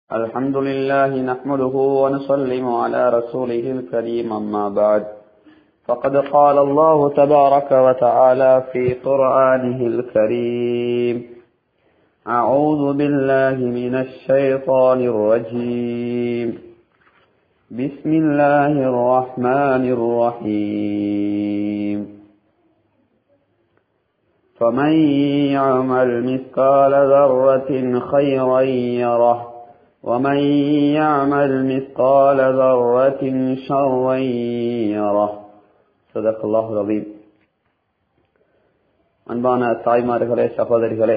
الحمد لله نحمده ونسلم على رسوله الكريم أما بعد فقد قال الله تبارك وتعالى في قرآنه الكريم أعوذ بالله من الشيطان الرجيم بسم الله الرحمن الرحيم فمن يعمل مثقال ذرة خيرا يره ومن يعمل مثقال ذرة شرا يره صدق الله العظيم அன்பான தாய்மார்களே சகோதரிகளே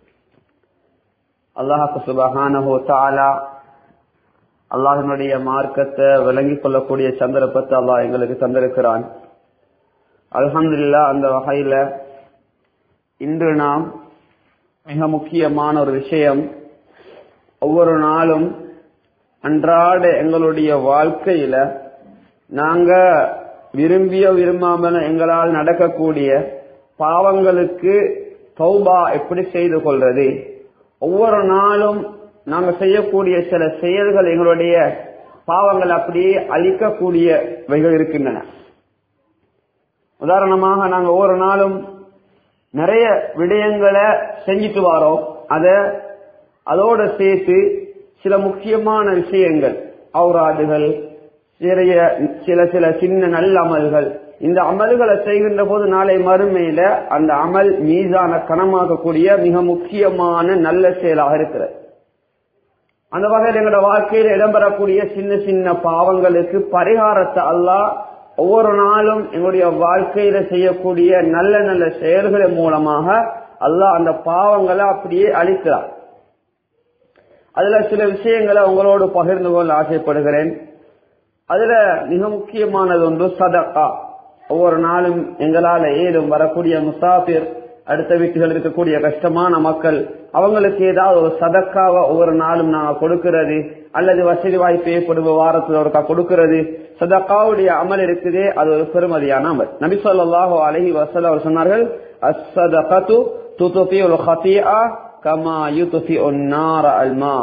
அல்லாஹு சுபஹானஹு தாலா அல்லாஹினுடைய மார்க்கத்தை விளங்கிக் கொள்ளக்கூடிய சந்தர்ப்பத்தை அல்லாஹ் எங்களுக்கு தந்திருக்கிறான் அல்ஹம்துல்லா அந்த வகையில இன்று நாம் மிக முக்கியமான ஒரு விஷயம் ஒவ்வொரு நாளும் அன்றாட எங்களுடைய வாழ்க்கையில நாங்க விரும்பிய விரும்பாமல் எங்களால் நடக்கக்கூடிய பாவங்களுக்கு தௌபா எப்படி செய்து கொள்றது ஒவ்வொரு நாளும் நாங்க செய்யக்கூடிய சில செயல்கள் எங்களுடைய பாவங்கள் அப்படியே அழிக்கக்கூடியவைகள் இருக்கின்றன உதாரணமாக நாங்க ஒவ்வொரு நாளும் நிறைய விடயங்களை செஞ்சுட்டு வரோம் அத அதோட சேர்த்து சில முக்கியமான விஷயங்கள் அவுராதுகள் சிறிய சில சில சின்ன நல்ல அமல்கள் இந்த அமல்களை செய்கின்ற போது நாளை மறுமையில அந்த அமல் மீதான கனமாக்கக்கூடிய மிக முக்கியமான நல்ல செயலாக இருக்கிறது அந்த வகையில் எங்களோட வாழ்க்கையில் இடம்பெறக்கூடிய சின்ன சின்ன பாவங்களுக்கு பரிகாரத்தை அல்லாஹ் ஒவ்வொரு நாளும் எங்களுடைய வாழ்க்கையில செய்யக்கூடிய நல்ல நல்ல செயல்களின் மூலமாக அல்லாஹ் அந்த பாவங்களை அப்படியே அழிக்கிறார் அதுல சில விஷயங்களை உங்களோடு பகிர்ந்து கொள்ள ஆசைப்படுகிறேன் அதுல மிக முக்கியமானது ஒன்று சதக்கா ஒவ்வொரு நாளும் எங்களால ஏதும் வரக்கூடிய முசாஃபிர் அடுத்த வீட்டுகள் இருக்கக்கூடிய கஷ்டமான மக்கள் அவங்களுக்கு ஏதாவது ஒரு சதக்காவை ஒவ்வொரு நாளும் நாங்க கொடுக்கிறது அல்லது வசதி வாய்ப்பு ஏற்படுவ வாரத்தில் ஒருக்கா கொடுக்கிறது சதக்காவுடைய அமல் இருக்குதே அது ஒரு பெருமதியான அமல் நபி சொல்லாஹு அலஹி வசல் அவர் சொன்னார்கள் அசதகத்து துதுபி ஒரு ஹத்தியா கமா யுதுஃபி ஒன்னார அல்மா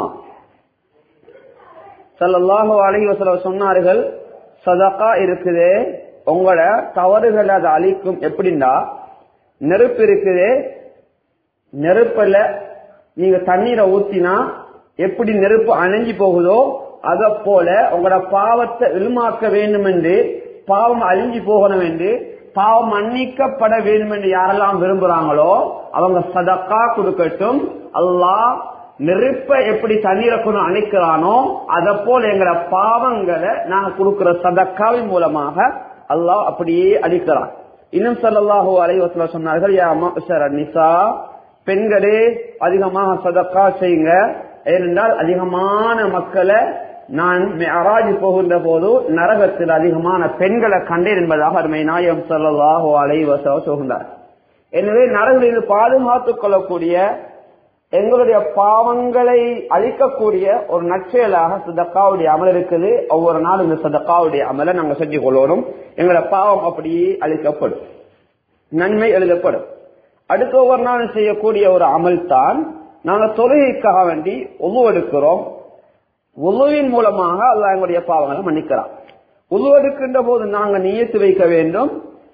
சல்லாஹு அலஹி வசல சொன்னார்கள் சதகா இருக்குதே உங்களோட தவறுகளை அதை அழிக்கும் எப்படின்னா நெருப்பு இருக்குதே நெருப்புல நீங்க தண்ணீரை ஊத்தினா எப்படி நெருப்பு அணைஞ்சு போகுதோ அத போல உங்களோட பாவத்தை இழுமாக்க வேண்டும் என்று பாவம் அழிஞ்சு போகணும் என்று பாவம் மன்னிக்கப்பட வேண்டும் என்று யாரெல்லாம் விரும்புறாங்களோ அவங்க சதக்கா கொடுக்கட்டும் அல்லாஹ் நெருப்ப எப்படி தண்ணீரை கொண்டு அணைக்கிறானோ அத போல எங்களோட பாவங்களை நாங்க கொடுக்கிற சதக்காவின் மூலமாக அல்லாஹ் அப்படியே அழிக்கிறான் இன்னும் சல்லாஹூ அலைவசல சொன்னார்கள் நிசா பெண்களே அதிகமாக சதக்கா செய்யுங்க ஏனென்றால் அதிகமான மக்களை நான் அராஜி போகின்ற போது நரகத்தில் அதிகமான பெண்களை கண்டேன் என்பதாக அருமை நாயம் சல்லாஹூ அலைவச சொல்கின்றார் எனவே நரகில் பாதுகாத்துக் கொள்ளக்கூடிய எங்களுடைய பாவங்களை அழிக்கக்கூடிய ஒரு நற்செயலாக சதக்காவுடைய அமல் இருக்குது ஒவ்வொரு நாளும் இந்த சதக்காவுடைய அமலை நாங்க செஞ்சு கொள்ளணும் எங்களோட பாவம் அப்படியே அழிக்கப்படும் நன்மை எழுதப்படும் அடுத்த ஒவ்வொரு நாளும் செய்யக்கூடிய ஒரு அமல் தான் நாங்க தொழுகைக்காக வேண்டி ஒவ்வொரு எடுக்கிறோம் உழுவின் மூலமாக அல்ல எங்களுடைய பாவங்களை மன்னிக்கிறான் உழு எடுக்கின்ற போது நாங்க நியத்து வைக்க வேண்டும்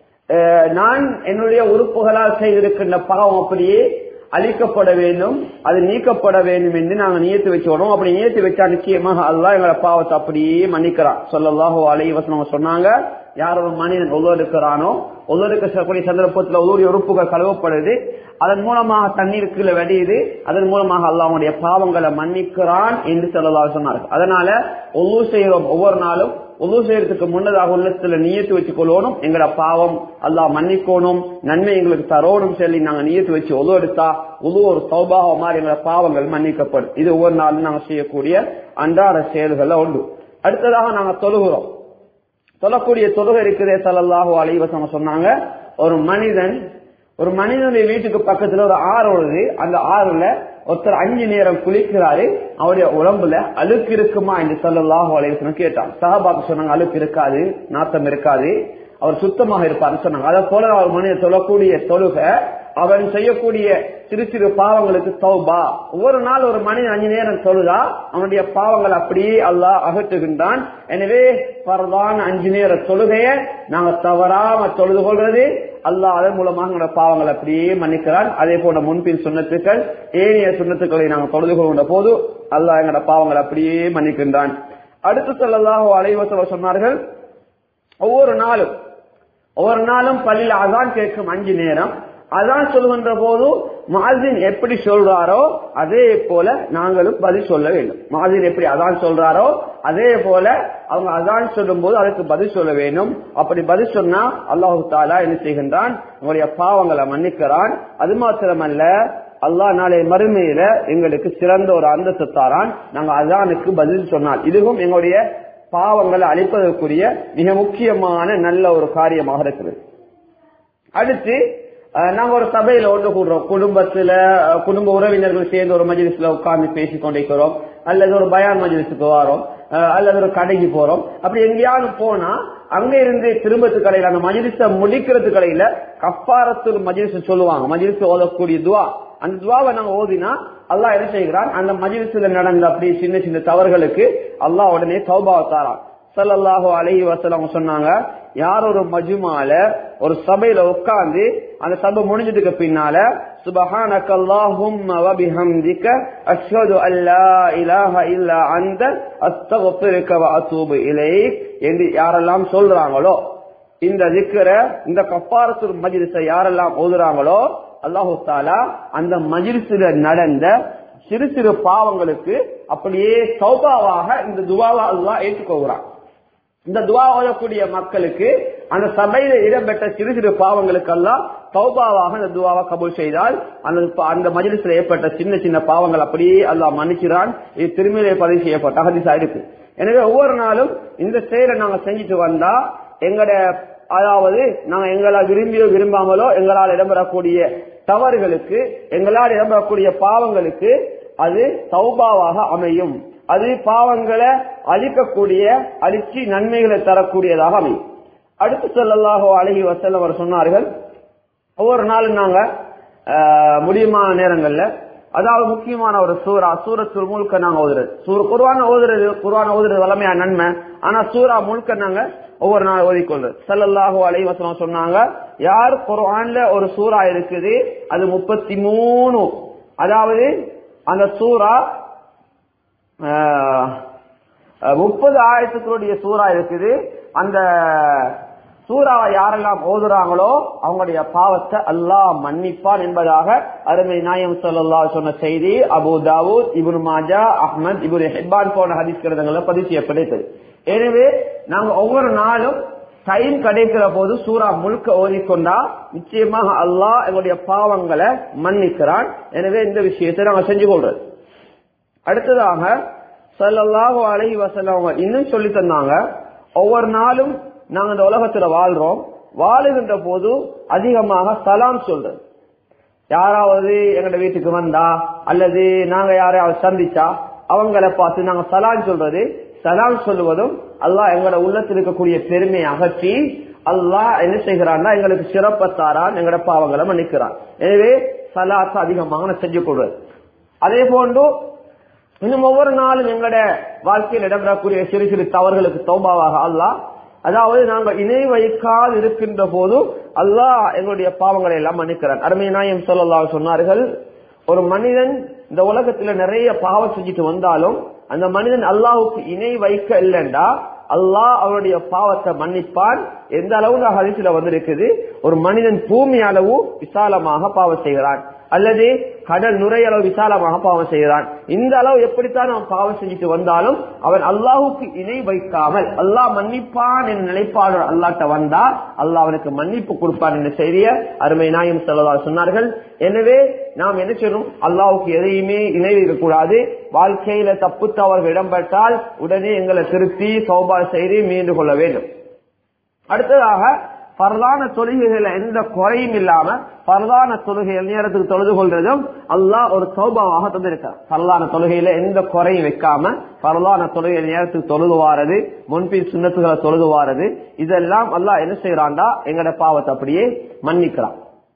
நான் என்னுடைய உறுப்புகளால் செய்திருக்கின்ற பாவம் அப்படியே அழிக்கப்பட வேண்டும் அது நீக்கப்பட வேண்டும் என்று நாங்க நியத்து வச்சோம் அப்படி நியத்து வச்சா நிச்சயமாக அல்லா எங்களோட பாவத்தை அப்படியே மன்னிக்கிறான் சொல்லலாஹோ அலை வசனம் சொன்னாங்க யார் ஒரு மனிதன் ஒவ்வொருக்கிறானோ ஒவ்வொருக்கக்கூடிய சந்தர்ப்பத்தில் ஒவ்வொரு உறுப்புகள் கழுவப்படுது அதன் மூலமாக தண்ணீர் கீழே வெடியுது அதன் மூலமாக அல்லாவுடைய பாவங்களை மன்னிக்கிறான் என்று சொல்லலா சொன்னார்கள் அதனால ஒவ்வொரு செய்கிறோம் ஒவ்வொரு நாளும் ஒவ்வொரு செய்யறதுக்கு முன்னதாக உள்ளத்துல நியத்து வச்சுக் கொள்ளணும் எங்கட பாவம் அல்லாஹ் மன்னிக்கணும் நன்மை எங்களுக்கு தரோணும் சொல்லி நாங்க நியத்து வச்சு ஒது எடுத்தா ஒது ஒரு சௌபாக மாதிரி எங்களோட பாவங்கள் மன்னிக்கப்படும் இது ஒவ்வொரு நாளும் நாங்க செய்யக்கூடிய அன்றாட செயல்கள்ல உண்டு அடுத்ததாக நாங்க தொழுகிறோம் தொழக்கூடிய தொழுகை இருக்குதே சல்லாஹு அலைவசம் சொன்னாங்க ஒரு மனிதன் ஒரு மனிதனுடைய வீட்டுக்கு பக்கத்துல ஒரு ஆறு ஓடுது அந்த ஆறுல ஒருத்தர் அஞ்சு நேரம் குளிக்கிறாரு அவருடைய உடம்புல அழுக்கு இருக்குமா என்று சொல்லலாக அலைவசனம் கேட்டான் சஹாபாக்கு சொன்னாங்க அழுக்கு இருக்காது நாத்தம் இருக்காது அவர் சுத்தமாக இருப்பார்னு சொன்னாங்க அதை போல ஒரு மனிதர் சொல்லக்கூடிய தொழுக அவன் செய்யக்கூடிய சிறு சிறு பாவங்களுக்கு தௌபா ஒவ்வொரு நாள் ஒரு மனிதன் அஞ்சு நேரம் தொழுதா அவனுடைய பாவங்கள் அப்படியே அல்லாஹ் அகற்றுகின்றான் எனவே பரவான அஞ்சு நேர தொழுகைய நாங்க தவறாம தொழுது கொள்றது அல்லாஹ் அதன் மூலமாக எங்களோட பாவங்கள் அப்படியே மன்னிக்கிறான் அதே போல முன்பின் சுண்ணத்துக்கள் ஏனைய சுண்ணத்துக்களை நாங்கள் தொழுது கொள்கின்ற போது அல்லாஹ் எங்களோட பாவங்கள் அப்படியே மன்னிக்கின்றான் அடுத்து சொல்லலாக அலைவசவர் சொன்னார்கள் ஒவ்வொரு நாளும் ஒவ்வொரு நாளும் பள்ளியில் அதான் கேட்கும் அஞ்சு நேரம் அதான் சொல்லுகின்ற போது மாதின் எப்படி சொல்றாரோ அதே போல நாங்களும் பதில் சொல்ல வேண்டும் மாதின் எப்படி அதான் சொல்றாரோ அதே போல அவங்க அதான் சொல்லும் போது அதுக்கு பதில் சொல்ல வேண்டும் அப்படி பதில் சொன்னா அல்லாஹு தாலா என்ன செய்கின்றான் உங்களுடைய பாவங்களை மன்னிக்கிறான் அது மாத்திரமல்ல அல்லாஹ் நாளை மறுமையில எங்களுக்கு சிறந்த ஒரு அந்தஸ்து தாரான் நாங்க அதானுக்கு பதில் சொன்னால் இதுவும் எங்களுடைய பாவங்களை அழிப்பதற்குரிய மிக முக்கியமான நல்ல ஒரு காரியமாக இருக்கிறது அடுத்து நாங்க ஒரு சபையில ஒன்று கூடுறோம் குடும்பத்துல குடும்ப உறவினர்கள் சேர்ந்து ஒரு மஜிலிஸ்ல உட்கார்ந்து பேசி கொண்டிருக்கிறோம் அல்லது ஒரு பயான் மஜிலிஸுக்கு வரோம் அல்லது ஒரு கடைக்கு போறோம் அப்படி எங்கேயாவது போனா அங்க இருந்து திரும்பத்து கடையில அந்த மஜிலிச முடிக்கிறது கடையில கப்பாரத்து மஜிலிஸ் சொல்லுவாங்க மஜிலிஸ் ஓதக்கூடிய துவா அந்த துவாவை நாங்க ஓதினா அல்லாஹ் என்ன செய்கிறான் அந்த மஜிலிஸ்ல நடந்த அப்படி சின்ன சின்ன தவறுகளுக்கு அல்லாஹ் உடனே சௌபாவை தாரான் சல்லாஹு அலஹி வசலம் சொன்னாங்க யார் ஒரு மஜுமால ஒரு சபையில உட்கார்ந்து அந்த சபை முடிஞ்சதுக்கு பின்னால சுபஹானக அல்லாஹும்ம வபிஹம்திக அஷ்ஹது அல்லா இலாஹ இல்லா அன்த அஸ்தக்ஃபிருக வ அத்தூபு இலைக் என்று யாரெல்லாம் சொல்றாங்களோ இந்த திக்கர இந்த கஃபாரத்துல் மஜ்லிஸை யாரெல்லாம் ஓதுறாங்களோ அல்லாஹு தாலா அந்த மஜ்லிஸில் நடந்த சிறு சிறு பாவங்களுக்கு அப்படியே சௌபாவாக இந்த துவாவை அல்லாஹ் ஏற்றுக்கொள்கிறான் இந்த துவா ஓதக்கூடிய மக்களுக்கு அந்த சபையில இடம்பெற்ற சிறு சிறு பாவங்களுக்கு எல்லாம் சௌபாவாக இந்த துவாவை கபூல் செய்தால் அந்த அந்த மஜிலிஸ்ல ஏற்பட்ட சின்ன சின்ன பாவங்கள் அப்படியே அல்லாஹ் மன்னிக்கிறான் இது திருமையிலே பதிவு செய்யப்பட்ட ஹதீஸா இருக்கு எனவே ஒவ்வொரு நாளும் இந்த செயலை நாங்க செஞ்சுட்டு வந்தா எங்கட அதாவது நாங்க எங்களால் விரும்பியோ விரும்பாமலோ எங்களால் இடம்பெறக்கூடிய தவறுகளுக்கு எங்களால் இடம்பெறக்கூடிய பாவங்களுக்கு அது சௌபாவாக அமையும் அது பாவங்களை அழிக்கக்கூடிய அழிச்சு நன்மைகளை தரக்கூடியதாக அமையும் அடுத்து சொல்லலாக அழகி வசல்ல அவர் சொன்னார்கள் ஒவ்வொரு நாளும் நாங்க முடியுமான நேரங்கள்ல அதாவது முக்கியமான ஒரு சூறா சூரத்து முழுக்க நாங்க ஓதுறது சூர குருவான ஓதுறது குருவான ஓதுறது வளமையா நன்மை ஆனா சூறா முழுக்க நாங்க ஒவ்வொரு நாள் ஓதிக்கொள்றது சல்லல்லாஹு அலைவசனம் சொன்னாங்க யார் குர்ஆன்ல ஒரு சூறா இருக்குது அது முப்பத்தி மூணு அதாவது அந்த சூறா முப்பது ஆயிரத்துக்குடைய சூறா இருக்குது அந்த சூறாவை யாரெல்லாம் ஓதுறாங்களோ அவங்களுடைய பாவத்தை அல்லாஹ் மன்னிப்பான் என்பதாக அருமை நாயம் சொல்லல்லா சொன்ன செய்தி அபு தாவூத் இபுன் மாஜா அஹ்மத் இபுன் ஹெப்பான் போன ஹதீஸ் கிரதங்களை பதிவு செய்யப்பட்டிருக்கிறது எனவே நாங்க ஒவ்வொரு நாளும் டைம் கிடைக்கிற போது சூறா முழுக்க ஓதிக்கொண்டா நிச்சயமாக அல்லாஹ் எங்களுடைய பாவங்களை மன்னிக்கிறான் எனவே இந்த விஷயத்தை நாங்க செஞ்சு கொள்றது அடுத்ததாக சல்லல்லாஹு அலைஹி வஸல்லம் அவங்க இன்னும் சொல்லி தந்தாங்க ஒவ்வொரு நாளும் நாங்க இந்த உலகத்துல வாழ்றோம் வாழுகின்ற போது அதிகமாக சலாம் சொல்றது யாராவது எங்கட வீட்டுக்கு வந்தா அல்லது நாங்க யாரையாவது சந்திச்சா அவங்கள பார்த்து நாங்க சலான் சொல்றது சலாம் சொல்லுவதும் அல்லாஹ் எங்களோட உள்ளத்தில் இருக்கக்கூடிய பெருமையை அகற்றி அல்லாஹ் என்ன செய்கிறான்னா எங்களுக்கு சிறப்பத்தாரான் எங்களோட பாவங்களை மன்னிக்கிறான் எனவே சலாத்தை அதிகமாக செஞ்சு கொள்வது அதே போன்று இன்னும் ஒவ்வொரு நாளும் எங்களோட வாழ்க்கையில் இடம்பெறக்கூடிய சிறு சிறு தவறுகளுக்கு தௌபாவாக அல்லாஹ் அதாவது நாங்கள் இணை வைக்கால் இருக்கின்ற போது அல்லாஹ் எங்களுடைய பாவங்களை எல்லாம் மன்னிக்கிறான் அருமை நாயம் சொல்லல்லா சொன்னார்கள் ஒரு மனிதன் இந்த உலகத்துல நிறைய பாவம் செஞ்சுட்டு வந்தாலும் அந்த மனிதன் அல்லாஹுக்கு இணை வைக்க இல்லைண்டா அல்லாஹ் அவருடைய பாவத்தை மன்னிப்பான் எந்த அளவு ஹரிசில வந்திருக்குது ஒரு மனிதன் பூமி அளவு விசாலமாக பாவம் செய்கிறான் அல்லது கடல் நுரையளவு விசாலமாக பாவம் செய்கிறான் இந்த அளவு எப்படித்தான் அவன் பாவம் செஞ்சுட்டு வந்தாலும் அவன் அல்லாஹுக்கு இணை வைக்காமல் அல்லாஹ் மன்னிப்பான் என்ற நிலைப்பாடு அல்லாட்ட வந்தா அல்லாஹ் அவனுக்கு மன்னிப்பு கொடுப்பான் என்ற செய்திய அருமை நாயம் செல்லதா சொன்னார்கள் எனவே நாம் என்ன செய்யணும் அல்லாஹுக்கு எதையுமே இணை வைக்கக்கூடாது வாழ்க்கையில தப்பு தவறு இடம்பெற்றால் உடனே எங்களை திருத்தி சௌபா செய்து மீண்டு கொள்ள வேண்டும் அடுத்ததாக பரதான தொழுகைகளை எந்த குறையும் இல்லாம பரதான தொழுகைகள் நேரத்துக்கு தொழுது கொள்றதும் அல்லாஹ் ஒரு சௌபாவாக தந்திருக்கார் பரதான தொழுகையில எந்த குறையும் வைக்காம பரதான தொழுகை நேரத்துக்கு தொழுது வாரது முன்பின் சுண்ணத்துகளை தொழுது வாரது இதெல்லாம் அல்லாஹ் என்ன செய்யறான்டா எங்கட பாவத்தை அப்படியே மன்னிக்கிறான்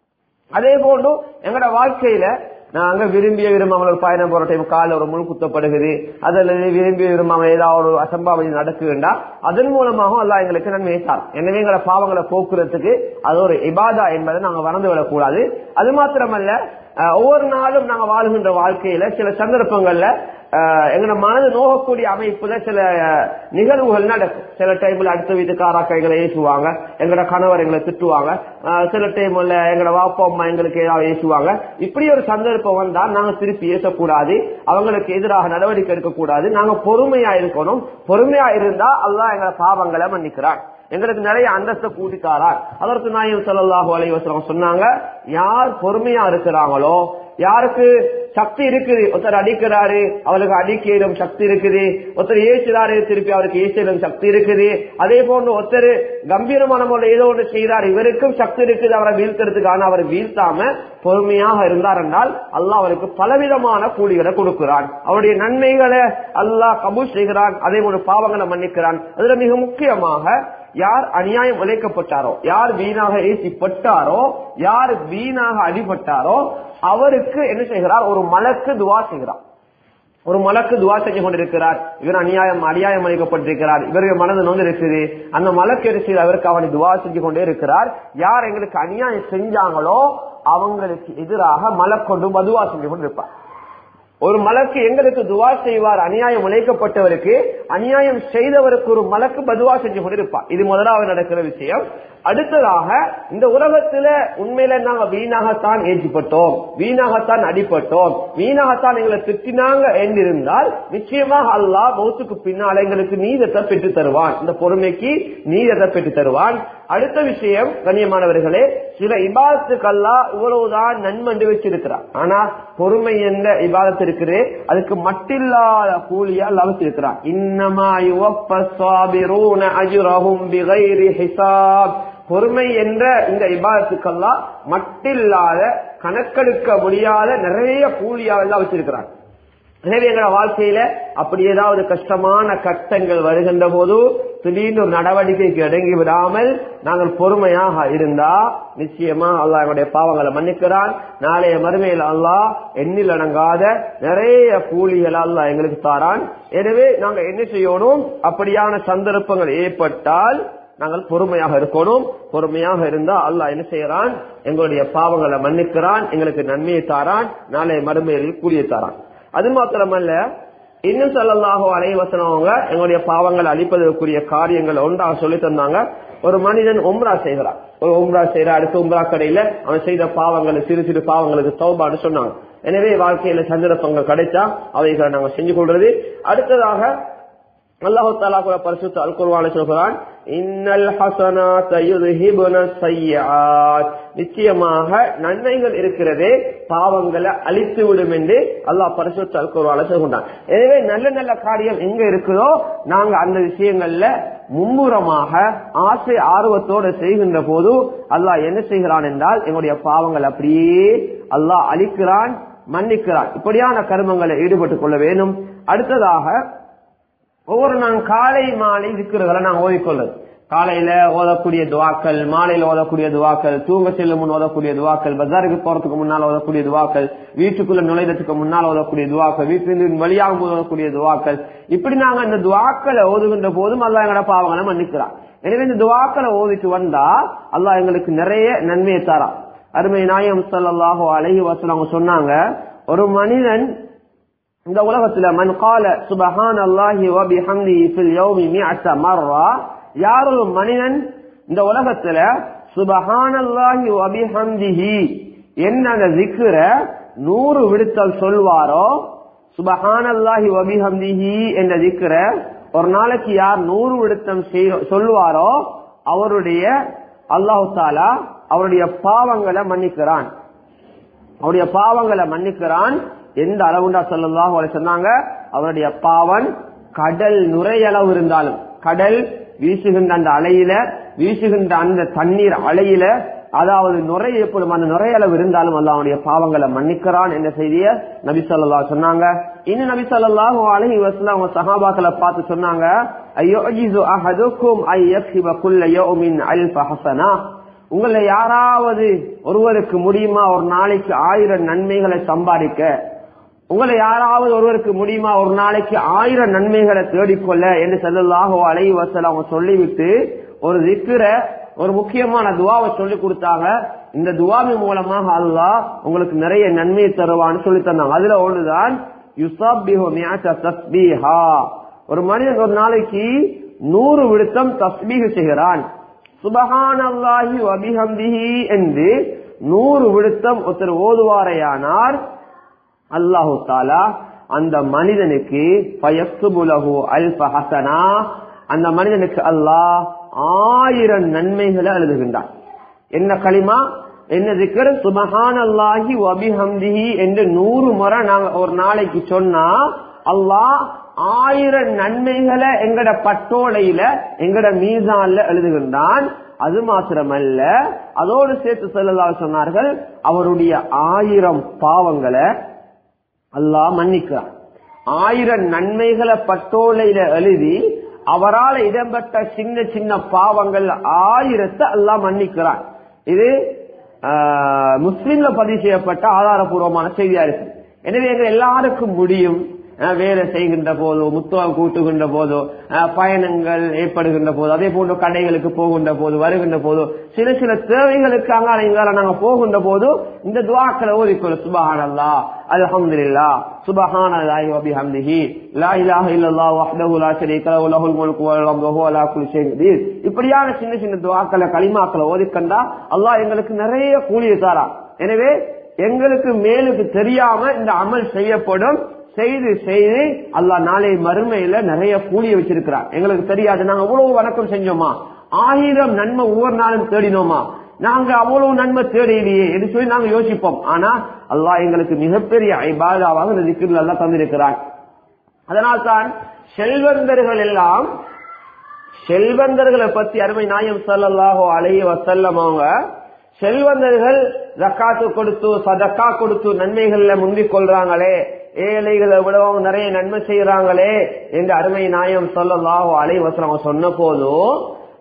அதே போன்று எங்கட வாழ்க்கையில நாங்க விரும்பிய விரும்பாமல் ஒரு பயணம் போற டைம் கால ஒரு முள் குத்தப்படுகிறது அதில் விரும்பிய விரும்பாமல் ஏதாவது ஒரு அசம்பாவிதம் நடக்குதுண்டா அதன் மூலமாக அல்லாஹ் எங்களுக்கு நன்மையை தார் எனவே எங்களை பாவங்களை போக்குறதுக்கு அது ஒரு இபாதா என்பதை நாங்க மறந்து விடக்கூடாது அது மாத்திரமல்ல அஹ், ஒவ்வொரு நாளும் நாங்க வாழுகின்ற வாழ்க்கையில சில சந்தர்ப்பங்கள்ல அஹ், எங்களோட மனது நோகக்கூடிய அமைப்புல சில அஹ், நிகழ்வுகள் நடக்கும் சில டைம்ல அடுத்த வீட்டுக்காரா கைகளை ஏசுவாங்க எங்களோட கணவர் எங்களை திட்டுவாங்க அஹ், சில டைம்ல எங்களோட வாப்பா அம்மா எங்களுக்கு ஏதாவது ஏசுவாங்க இப்படி ஒரு சந்தர்ப்பம் வந்தா நாங்க திருப்பி ஏசக்கூடாது அவங்களுக்கு எதிராக நடவடிக்கை எடுக்கக்கூடாது நாங்க பொறுமையா இருக்கணும் பொறுமையா இருந்தா அல்லாஹ் எங்களை பாவங்களை மன்னிக்கிறான் எங்களுக்கு நிறைய அந்தஸ்தை கூட்டித்தாரார் அதற்கு நாயம் ஸல்லல்லாஹு அலைஹி வஸல்லம் சொன்னாங்க யார் பொறுமையா இருக்கிறாங்களோ யாருக்கு சக்தி இருக்குது ஒருத்தர் அடிக்கிறாரு அவருக்கு அடிக்கலும் சக்தி இருக்குது ஒருத்தர் ஏசுறாரு திருப்பி அவருக்கு ஏசலும் சக்தி இருக்குது அதே போன்று ஒருத்தர் கம்பீரமான முறையில் ஏதோ ஒன்று செய்யறாரு இவருக்கும் சக்தி இருக்குது அவரை வீழ்த்துறதுக்கான அவர் வீழ்த்தாம பொறுமையாக இருந்தார் என்றால் அல்லாஹ் அவருக்கு பலவிதமான கூலிகளை கொடுக்கிறான் அவருடைய நன்மைகளை அல்லாஹ் கபூல் செய்கிறான் அதே போன்று பாவங்களை மன்னிக்கிறான் அதுல மிக முக்கியமாக யார் அநியாயம் உழைக்கப்பட்டாரோ யார் வீணாக ஏசிப்பட்டாரோ யார் வீணாக அடிபட்டாரோ அவருக்கு என்ன செய்கிறார் ஒரு மலக்கு துவா செய்கிறார் ஒரு மலக்கு துவா செஞ்சு கொண்டிருக்கிறார் இவர் அநியாயம் அநியாயம் அளிக்கப்பட்டிருக்கிறார் இவருடைய மனது நோந்து இருக்குது அந்த மலக்கு என்ன செய்து அவருக்கு அவனை துவா செஞ்சு கொண்டே இருக்கிறார் யார் எங்களுக்கு அநியாயம் செஞ்சாங்களோ அவங்களுக்கு எதிராக மலக்கொண்டு மதுவா செஞ்சு கொண்டிருப்பார் ஒரு மலக்கு எங்களுக்கு துவா செய்வார் அநியாயம் உழைக்கப்பட்டவருக்கு அநியாயம் செய்தவருக்கு ஒரு மலக்கு பதுவா செஞ்சு கொண்டிருப்பார் இது முதலாவது நடக்கிற விஷயம் அடுத்ததாக இந்த உலகத்துல உண்மையில நாங்க வீணாகத்தான் ஏற்றிப்பட்டோம் வீணாகத்தான் அடிப்பட்டோம் வீணாகத்தான் எங்களை திட்டினாங்க என்றிருந்தால் நிச்சயமாக அல்லாஹ் மௌத்துக்கு பின்னால் எங்களுக்கு நீதத்தை பெற்று தருவான் இந்த பொறுமைக்கு நீதத்தை பெற்று தருவான் அடுத்த விஷயம் கண்ணியமானவர்களே சில இபாதத்துக்கெல்லாம் இவ்வளவுதான் நன்மண்டு வச்சிருக்கிறார் ஆனா பொறுமை என்ற இபாதத்து இருக்குது அதுக்கு மட்டில்லாத கூலியா அல்லாஹ் வச்சிருக்கிறார் இன்னமா யுவப்ப சாபிரூன அஜ்ரஹும் பிகைரி ஹிசாப் பொறுமை என்ற இந்த இபாதத்துக்கெல்லாம் மட்டில்லாத கணக்கெடுக்க முடியாத நிறைய கூலியா எல்லாம் வச்சிருக்கிறாங்க எனவே எங்களோட வாழ்க்கையில அப்படி ஏதாவது கஷ்டமான கட்டங்கள் வருகின்ற போது திடீர்னு ஒரு நடவடிக்கைக்கு அடங்கி விடாமல் நாங்கள் பொறுமையாக இருந்தா நிச்சயமா அல்லாஹ் எங்களுடைய பாவங்களை மன்னிக்கிறான் நாளைய மறுமையில் அல்லாஹ் எண்ணில் அடங்காத நிறைய கூலிகள் அல்லாஹ் எங்களுக்கு தாரான் எனவே நாங்கள் என்ன செய்யணும் அப்படியான சந்தர்ப்பங்கள் ஏற்பட்டால் நாங்கள் பொறுமையாக இருக்கணும் பொறுமையாக இருந்தா அல்லாஹ் என்ன செய்யறான் எங்களுடைய பாவங்களை மன்னிக்கிறான் எங்களுக்கு நன்மையை தாரான் நாளைய மறுமையில் கூலியை தாரான் அது மாத்திரமல்ல இன்னும் சொல்லலாக அனைவசனவங்க எங்களுடைய பாவங்களை அழிப்பதற்குரிய காரியங்கள் ஒன்றாக சொல்லி தந்தாங்க ஒரு மனிதன் உம்ரா செய்கிறான் ஒரு உம்ரா செய்யற அடுத்த உம்ரா கடையில அவன் செய்த பாவங்களை சிறு சிறு பாவங்களுக்கு தௌபான்னு சொன்னாங்க எனவே வாழ்க்கையில சந்தர்ப்பங்கள் கிடைச்சா அவைகளை நாங்க செஞ்சு கொள்றது அடுத்ததாக அல்லாஹு தாலா கூட பரிசுத்த அல் குர்வான சொல்கிறான் இன்னல் ஹசனாத் யுذஹிபுன ஸய்யிஆத் நிச்சயமாக நன்மைகள் இருக்கிறதே பாவங்களை அழித்து விடும் என்று அல்லாஹ் பரிசுத்த அல் குர்வான சொல்கிறான் எனவே நல்ல நல்ல காரியம் எங்க இருக்குதோ நாங்க அந்த விஷயங்கள்ல மும்முரமாக ஆசை ஆர்வத்தோடு செய்கின்ற போது அல்லாஹ் என்ன செய்கிறான் என்றால் எங்களுடைய பாவங்கள் அப்படியே அல்லாஹ் அழிக்கிறான் மன்னிக்கிறான் இப்படியான கர்மங்களை ஈடுபட்டுக் கொள்ள வேண்டும் அடுத்ததாக ஒவ்வொரு நாள் காலை மாலை இருக்கிறதுல நாங்க ஓதிக்கொள்ளுது காலையில ஓதக்கூடிய துவாக்கள் மாலையில ஓதக்கூடிய துவாக்கள் தூங்க செல்லும் முன் ஓதக்கூடிய துவாக்கள் பஜாருக்கு போறதுக்கு முன்னால் ஓதக்கூடிய துவாக்கள் வீட்டுக்குள்ள நுழைறதுக்கு முன்னால் ஓதக்கூடிய துவாக்கள் வீட்டிலிருந்து வெளியாகும் போது ஓதக்கூடிய துவாக்கள் இப்படி நாங்க இந்த துவாக்களை ஓதுகின்ற போதும் அல்லா எங்களோட பாவங்களை மன்னிக்கிறான் எனவே இந்த துவாக்களை ஓதிட்டு வந்தா அல்லாஹ் எங்களுக்கு நிறைய நன்மையை தரான் அருமை நாயம் சல்லாஹோ அழகி வசலம் சொன்னாங்க ஒரு மனிதன் இந்த உலகத்துல மன் கால சுபஹான் அல்லாஹி வபிஹம்தி ஃபில் யௌமி மிஅத்த மர்ரா யார் ஒரு மனிதன் இந்த உலகத்துல சுபஹான் அல்லாஹி வபிஹம்திஹி என்ன அந்த zikர நூறு விடுத்தல் சொல்வாரோ சுபஹான் அல்லாஹி வபிஹம்திஹி என்ற zikர ஒரு நாளைக்கு யார் நூறு விடுத்தம் செய்- சொல்வாரோ அவருடைய அல்லாஹு தாலா அவருடைய பாவங்களை மன்னிக்கிறான் அவருடைய பாவங்களை மன்னிக்கிறான் எந்த அளவுண்டா சொல்லலாம் சொன்னாங்க அவருடைய பாவன் கடல் நுரையளவு இருந்தாலும் கடல் வீசுகின்ற அந்த அலையில வீசுகின்ற அந்த தண்ணீர் அலையில அதாவது நுரை எப்படும் அந்த நுரையளவு இருந்தாலும் அல்ல அவனுடைய பாவங்களை மன்னிக்கிறான் என்ற செய்திய நபி சொல்லா சொன்னாங்க இன்னும் நபி சொல்லாஹு அலஹி வசல அவங்க சஹாபாக்களை பார்த்து சொன்னாங்க ஐயோ அஹதுக்கும் ஐ யக்ஸிப குல்ல யௌமின் அல்ஃப ஹஸனா உங்களை யாராவது ஒருவருக்கு முடியுமா ஒரு நாளைக்கு ஆயிரம் நன்மைகளை சம்பாதிக்க உங்களை யாராவது ஒருவருக்கு முடியுமா ஒரு நாளைக்கு ஆயிரம் நன்மைகளை தேடிக்கொள்ள என்று செல்லலாக அலை வசல் அவங்க சொல்லிவிட்டு ஒரு திக்கிற ஒரு முக்கியமான துவாவை சொல்லி கொடுத்தாங்க இந்த துவாவின் மூலமாக அல்லாஹ் உங்களுக்கு நிறைய நன்மையை தருவான்னு சொல்லி தந்தாங்க அதுல ஒன்றுதான் யுசாபிஹு மியாச்ச தஸ்பீஹா ஒரு மனிதன் ஒரு நாளைக்கு நூறு விடுத்தம் தஸ்பீக செய்கிறான் சுபஹான் அல்லாஹி வபிஹம்பிஹி என்று நூறு விடுத்தம் ஒருத்தர் ஓதுவாரையானார் அல்லாஹு தாலா அந்த மனிதனுக்கு பயசுபுலகு அல்ப ஹசனா அந்த மனிதனுக்கு அல்லாஹ் ஆயிரம் நன்மைகளை எழுதுகின்றான் என்ன களிமா என்ன திக்கர் சுபஹான் அல்லாஹி வபிஹம்திஹி என்று நூறு முறை நாங்க ஒரு நாளைக்கு சொன்னா அல்லாஹ் ஆயிரம் நன்மைகளை எங்கட பட்டோலையில எங்கட மீசான்ல எழுதுகின்றான் அது மாத்திரமல்ல அதோடு சேர்த்து செல்லதாக சொன்னார்கள் அவருடைய ஆயிரம் பாவங்களை அல்லாஹ் மன்னிக்கிறான் ஆயிரம் நன்மைகளை பட்டோலையில எழுதி அவரால் இடம்பெற்ற சின்ன சின்ன பாவங்கள் ஆயிரத்தை அல்லாஹ் மன்னிக்கிறான் இது முஸ்லீம்ல பதிவு செய்யப்பட்ட ஆதாரபூர்வமான செய்தியா இருக்கு எனவே எங்க எல்லாருக்கும் முடியும் வேலை செய்கின்ற போதோ முத்துவம் கூட்டுகின்ற போதோ பயணங்கள் ஏற்படுகின்ற போதோ அதே போன்று கடைகளுக்கு போகின்ற போது வருகின்ற போதோ சில சில தேவைகளுக்காக இங்கால நாங்க போகின்ற போது இந்த துவாக்களை ஓதிக்கொள்ளும் சுபஹானல்லா அல்ஹம்துலில்லா சுபஹானல்லாஹி வபிஹம்திஹி லா இலாஹ இல்லல்லாஹ் வஹ்தஹு லா ஷரீக லஹு லஹுல் முல்கு வல் ஹம்து வஹுவ அலா குல்லி ஷைஇன் கதீர் இப்படியான சின்ன சின்ன துவாக்களை கலிமாக்களை ஓதிக்கண்டா அல்லாஹ் எங்களுக்கு நிறைய கூலியை தாரா எனவே எங்களுக்கு மேலுக்கு தெரியாம இந்த அமல் செய்யப்படும் செய்து செய்து அல்லாஹ் நாளை மறுமையில நிறைய கூலிய வச்சிருக்கிறார் எங்களுக்கு தெரியாது நாங்க அவ்வளவு வணக்கம் செஞ்சோமா ஆயிரம் நன்மை ஒவ்வொரு நாளும் தேடினோமா நாங்க அவ்வளவு நன்மை தேடையிலேயே என்று சொல்லி நாங்க யோசிப்போம் ஆனா அல்லாஹ் எங்களுக்கு மிகப்பெரிய ஐபாதாவாக இந்த திக்கில் எல்லாம் தந்திருக்கிறான் அதனால் தான் செல்வந்தர்கள் எல்லாம் செல்வந்தர்களை பத்தி அருமை நாயம் சொல்லலாகோ அலைய வசல்லம் அவங்க செல்வந்தர்கள் ஜக்காத்து கொடுத்து சதக்கா கொடுத்து நன்மைகள்ல முந்திக் கொள்றாங்களே ஏழைகளை விடவும் நிறைய நன்மை செய்யறாங்களே என்று அருமை நாயம் சொல்லலாகோ அலைவசலம் சொன்ன போதும்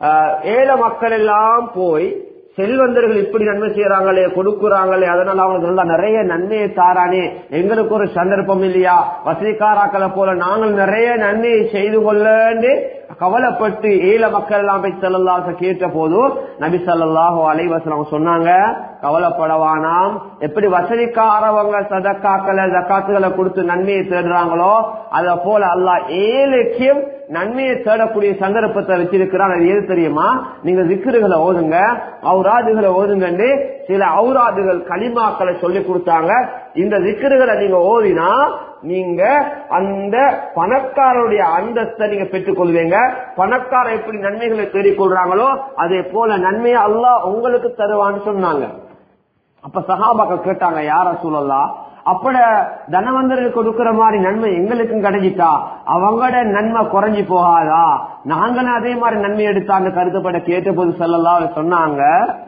ஏழை மக்கள் எல்லாம் போய் செல்வந்தர்கள் இப்படி நன்மை செய்யறாங்களே கொடுக்குறாங்களே அதனால அவங்களுக்கு நல்லா நிறைய நன்மையை தாரானே எங்களுக்கு ஒரு சந்தர்ப்பம் இல்லையா வசதிக்காராக்களை போல நாங்கள் நிறைய நன்மையை செய்து கொள்ளு கவலைப்பட்டு ஏழை மக்கள் எல்லாம் போய் செல்லல்லாக கேட்ட போது நபி சல்லாஹோ அலைவசலம் சொன்னாங்க கவலைப்படவானாம் எப்படி வசதிக்காரவங்க சதக்காக்களை ஜக்காத்துகளை கொடுத்து நன்மையை தேடுறாங்களோ அத போல அல்லாஹ் ஏழைக்கும் நன்மையை தேடக்கூடிய சந்தர்ப்பத்தை வச்சிருக்கிறான் அது எது தெரியுமா நீங்க திக்ருகளை ஓதுங்க அவுராதுகளை ஓதுங்கன்னு சில அவுராதுகள் களிமாக்களை சொல்லி கொடுத்தாங்க இந்த திக்ருகளை நீங்க ஓதினா நீங்க அந்த பணக்காரருடைய அந்தஸ்தை நீங்க பெற்றுக் கொள்வீங்க பணக்காரர் எப்படி நன்மைகளை தேடிக் கொள்றாங்களோ அதே போல நன்மையை அல்லாஹ் உங்களுக்கு தருவான்னு சொன்னாங்க அப்ப சகாபாக்கள் கேட்டாங்க யார சூழல்லாம் அப்பட தனவந்தருக்கு கொடுக்கிற மாதிரி நன்மை எங்களுக்கும் கிடைச்சிட்டா அவங்களோட நன்மை குறைஞ்சி போகாதா நாங்களும் அதே மாதிரி நன்மை எடுத்தாங்க கருத்துப்பட கேட்ட போது சொல்லலாம் சொன்னாங்க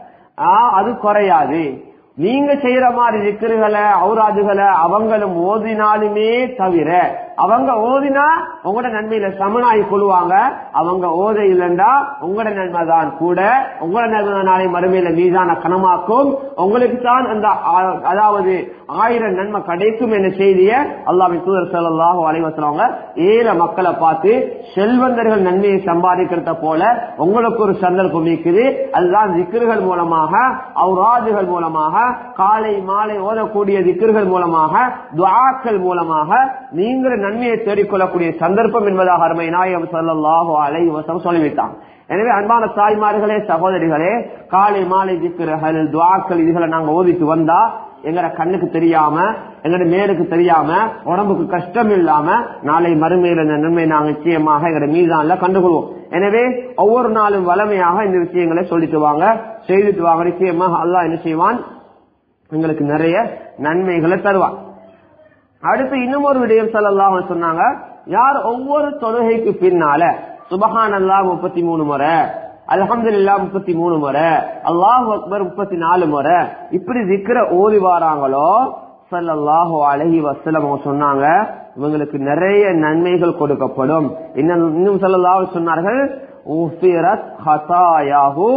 அது குறையாது நீங்க செய்யற மாதிரி திக்கர்களை அவுராதுகளை அவங்களும் ஓதினாலுமே தவிர அவங்க ஓதினா உங்களோட நன்மையில சமனாகி கொள்வாங்க அவங்க ஓத இல்லைண்டா உங்களோட நன்மை தான் கூட உங்களோட நன்மை நாளை மறுமையில மீதான கனமாக்கும் உங்களுக்கு தான் அந்த அதாவது ஆயிரம் நன்மை கிடைக்கும் என்ற செய்திய அல்லாவின் தூதர் செல்லாஹோ அலைவசலவங்க ஏழை மக்களை பார்த்து செல்வந்தர்கள் நன்மையை சம்பாதிக்கிறத போல உங்களுக்கு ஒரு சந்தர்ப்பம் இருக்குது அதுதான் திக்கர்கள் மூலமாக அவுராதுகள் மூலமாக காலை மாலை ஓதக்கூடிய திக்கர்கள் மூலமாக துவாக்கள் மூலமாக நீங்கள் நன்மையை தேடிக்கொள்ளக்கூடிய சந்தர்ப்பம் என்பதாக அருமை நாயகம் சல்லாஹோ அலை வசம் சொல்லிவிட்டான் எனவே அன்பான தாய்மார்களே சகோதரிகளே காலை மாலை திக்குறகள் துவாக்கள் இதுகளை நாங்க ஓதிட்டு வந்தா எங்கட கண்ணுக்கு தெரியாம எங்கட மேலுக்கு தெரியாம உடம்புக்கு கஷ்டம் இல்லாம நாளை மறுமையில இந்த நன்மை நாங்க நிச்சயமாக எங்கட மீதான்ல கண்டுகொள்வோம் எனவே ஒவ்வொரு நாளும் வளமையாக இந்த விஷயங்களை சொல்லிட்டு வாங்க செய்துட்டு வாங்க நிச்சயமாக அல்லாஹ் என்ன செய்வான் எங்களுக்கு நிறைய நன்மைகளை தருவான் அடுத்து இன்னும் ஒரு விடயம் சொல்லலாம் சொன்னாங்க யார் ஒவ்வொரு தொழுகைக்கு பின்னால சுபஹான் அல்லா முப்பத்தி மூணு முறை அலமது இல்லா முப்பத்தி மூணு முறை அல்லாஹ் அக்பர் முப்பத்தி நாலு முறை இப்படி திக்கிற ஓதி வாராங்களோ சல்லாஹு அலஹி வசலம் சொன்னாங்க இவங்களுக்கு நிறைய நன்மைகள் கொடுக்கப்படும் இன்னும் இன்னும் சொல்லலாம் சொன்னார்கள்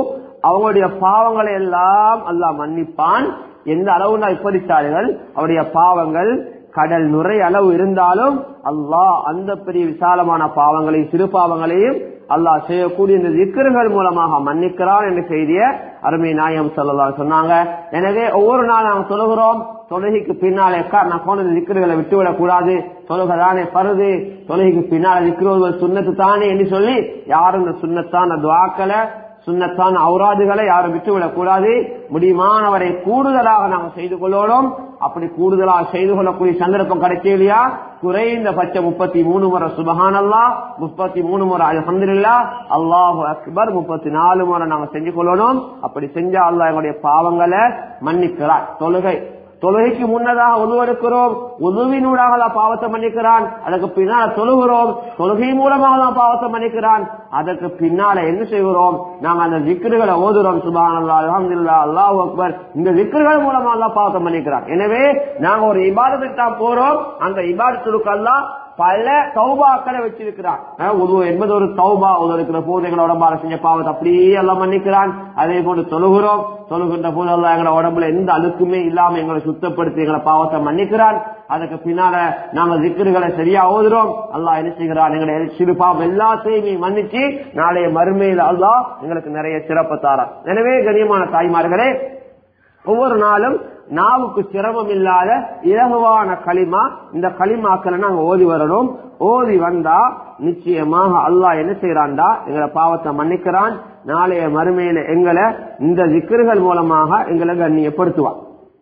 அவங்களுடைய பாவங்களை எல்லாம் அல்லாஹ் மன்னிப்பான் எந்த அளவு இப்படித்தார்கள் அவருடைய பாவங்கள் கடல் நுரை அளவு இருந்தாலும் அல்லாஹ் அந்த பெரிய விசாலமான பாவங்களையும் சிறு பாவங்களையும் அல்லாஹ் செய்யக்கூடிய இந்த திக்கர்கள் மூலமாக மன்னிக்கிறான் என்ற செய்திய அருமை நாயம் சொல்லலா சொன்னாங்க எனவே ஒவ்வொரு நாள் நாங்கள் சொல்லுகிறோம் தொழுகைக்கு பின்னாலே நான் போன திக்கர்களை விட்டுவிடக் கூடாது தொழுகதானே பருது தொழுகைக்கு பின்னால திக்கிறது சுண்ணத்து தானே என்று சொல்லி யாரும் இந்த சுண்ணத்தான துவாக்களை சுண்ணத்தான அவுராதுகளை யாரும் விட்டுவிடக் கூடாது முடியுமானவரை கூடுதலாக நாங்கள் செய்து கொள்ளணும் அப்படி கூடுதலாக செய்து கொள்ளக்கூடிய சந்தர்ப்பம் கிடைக்கலையா குறைந்த பட்ச முப்பத்தி மூணு முறை சுபஹானல்லா முப்பத்தி மூணு முறை அலமதுல்லா அல்லாஹு அக்பர் முப்பத்தி நாலு முறை நாங்க செஞ்சு கொள்ளணும் அப்படி செஞ்சா அல்லாஹ் எங்களுடைய பாவங்களை மன்னிக்கிறார் தொழுகை தொழுகைக்கு முன்னதாக உருவெடுக்கிறோம் உதவினூடாக தான் பாவத்தை மன்னிக்கிறான் அதற்கு பின்னால் தொழுகிறோம் தொழுகை மூலமாக தான் பாவத்தை மன்னிக்கிறான் அதற்கு பின்னால என்ன செய்கிறோம் நாங்க அந்த விக்கிர்களை ஓதுறோம் சுபான் அல்லா அலமதுல்லா அல்லாஹ் அக்பர் இந்த விக்கிர்கள் மூலமாக தான் பாவத்தை மன்னிக்கிறான் எனவே நாங்க ஒரு இபாதத்துக்கு தான் போறோம் அந்த இபாதத்துக்கு எல்லாம் பல தௌபாக்களை வச்சிருக்கிறான் உது என்பது ஒரு தௌபா உதவிக்கிற போது எங்களை உடம்பால செஞ்ச பாவத்தை அப்படியே எல்லாம் மன்னிக்கிறான் அதே போன்று தொழுகிறோம் தொழுகின்ற போது எல்லாம் எங்களை உடம்புல எந்த அழுக்குமே இல்லாம எங்களை சுத்தப்படுத்தி எங்களை பாவத்தை மன்னிக்கிறான் அதுக்கு பின்னால நாங்க திக்கர்களை சரியா ஓதுறோம் அல்லாஹ் என்ன செய்கிறான் எங்களை சிறு பாவம் எல்லாத்தையுமே மன்னிச்சு நாளைய மறுமையில் அல்லாஹ் எங்களுக்கு நிறைய சிறப்பு தாரான் எனவே கண்ணியமான தாய்மார்களே ஒவ்வொரு நாளும் நாவுக்கு சிரமம் இல்லாத இலகுவான களிமா இந்த களிமாக்களை நாங்க ஓதி வரணும் ஓதி வந்தா நிச்சயமாக அல்லாஹ் என்ன செய்யறான்டா எங்களை பாவத்தை மன்னிக்கிறான் நாளைய மறுமையில எங்களை இந்த விக்கிர்கள் மூலமாக எங்களை கண்ணியப்படுத்துவான்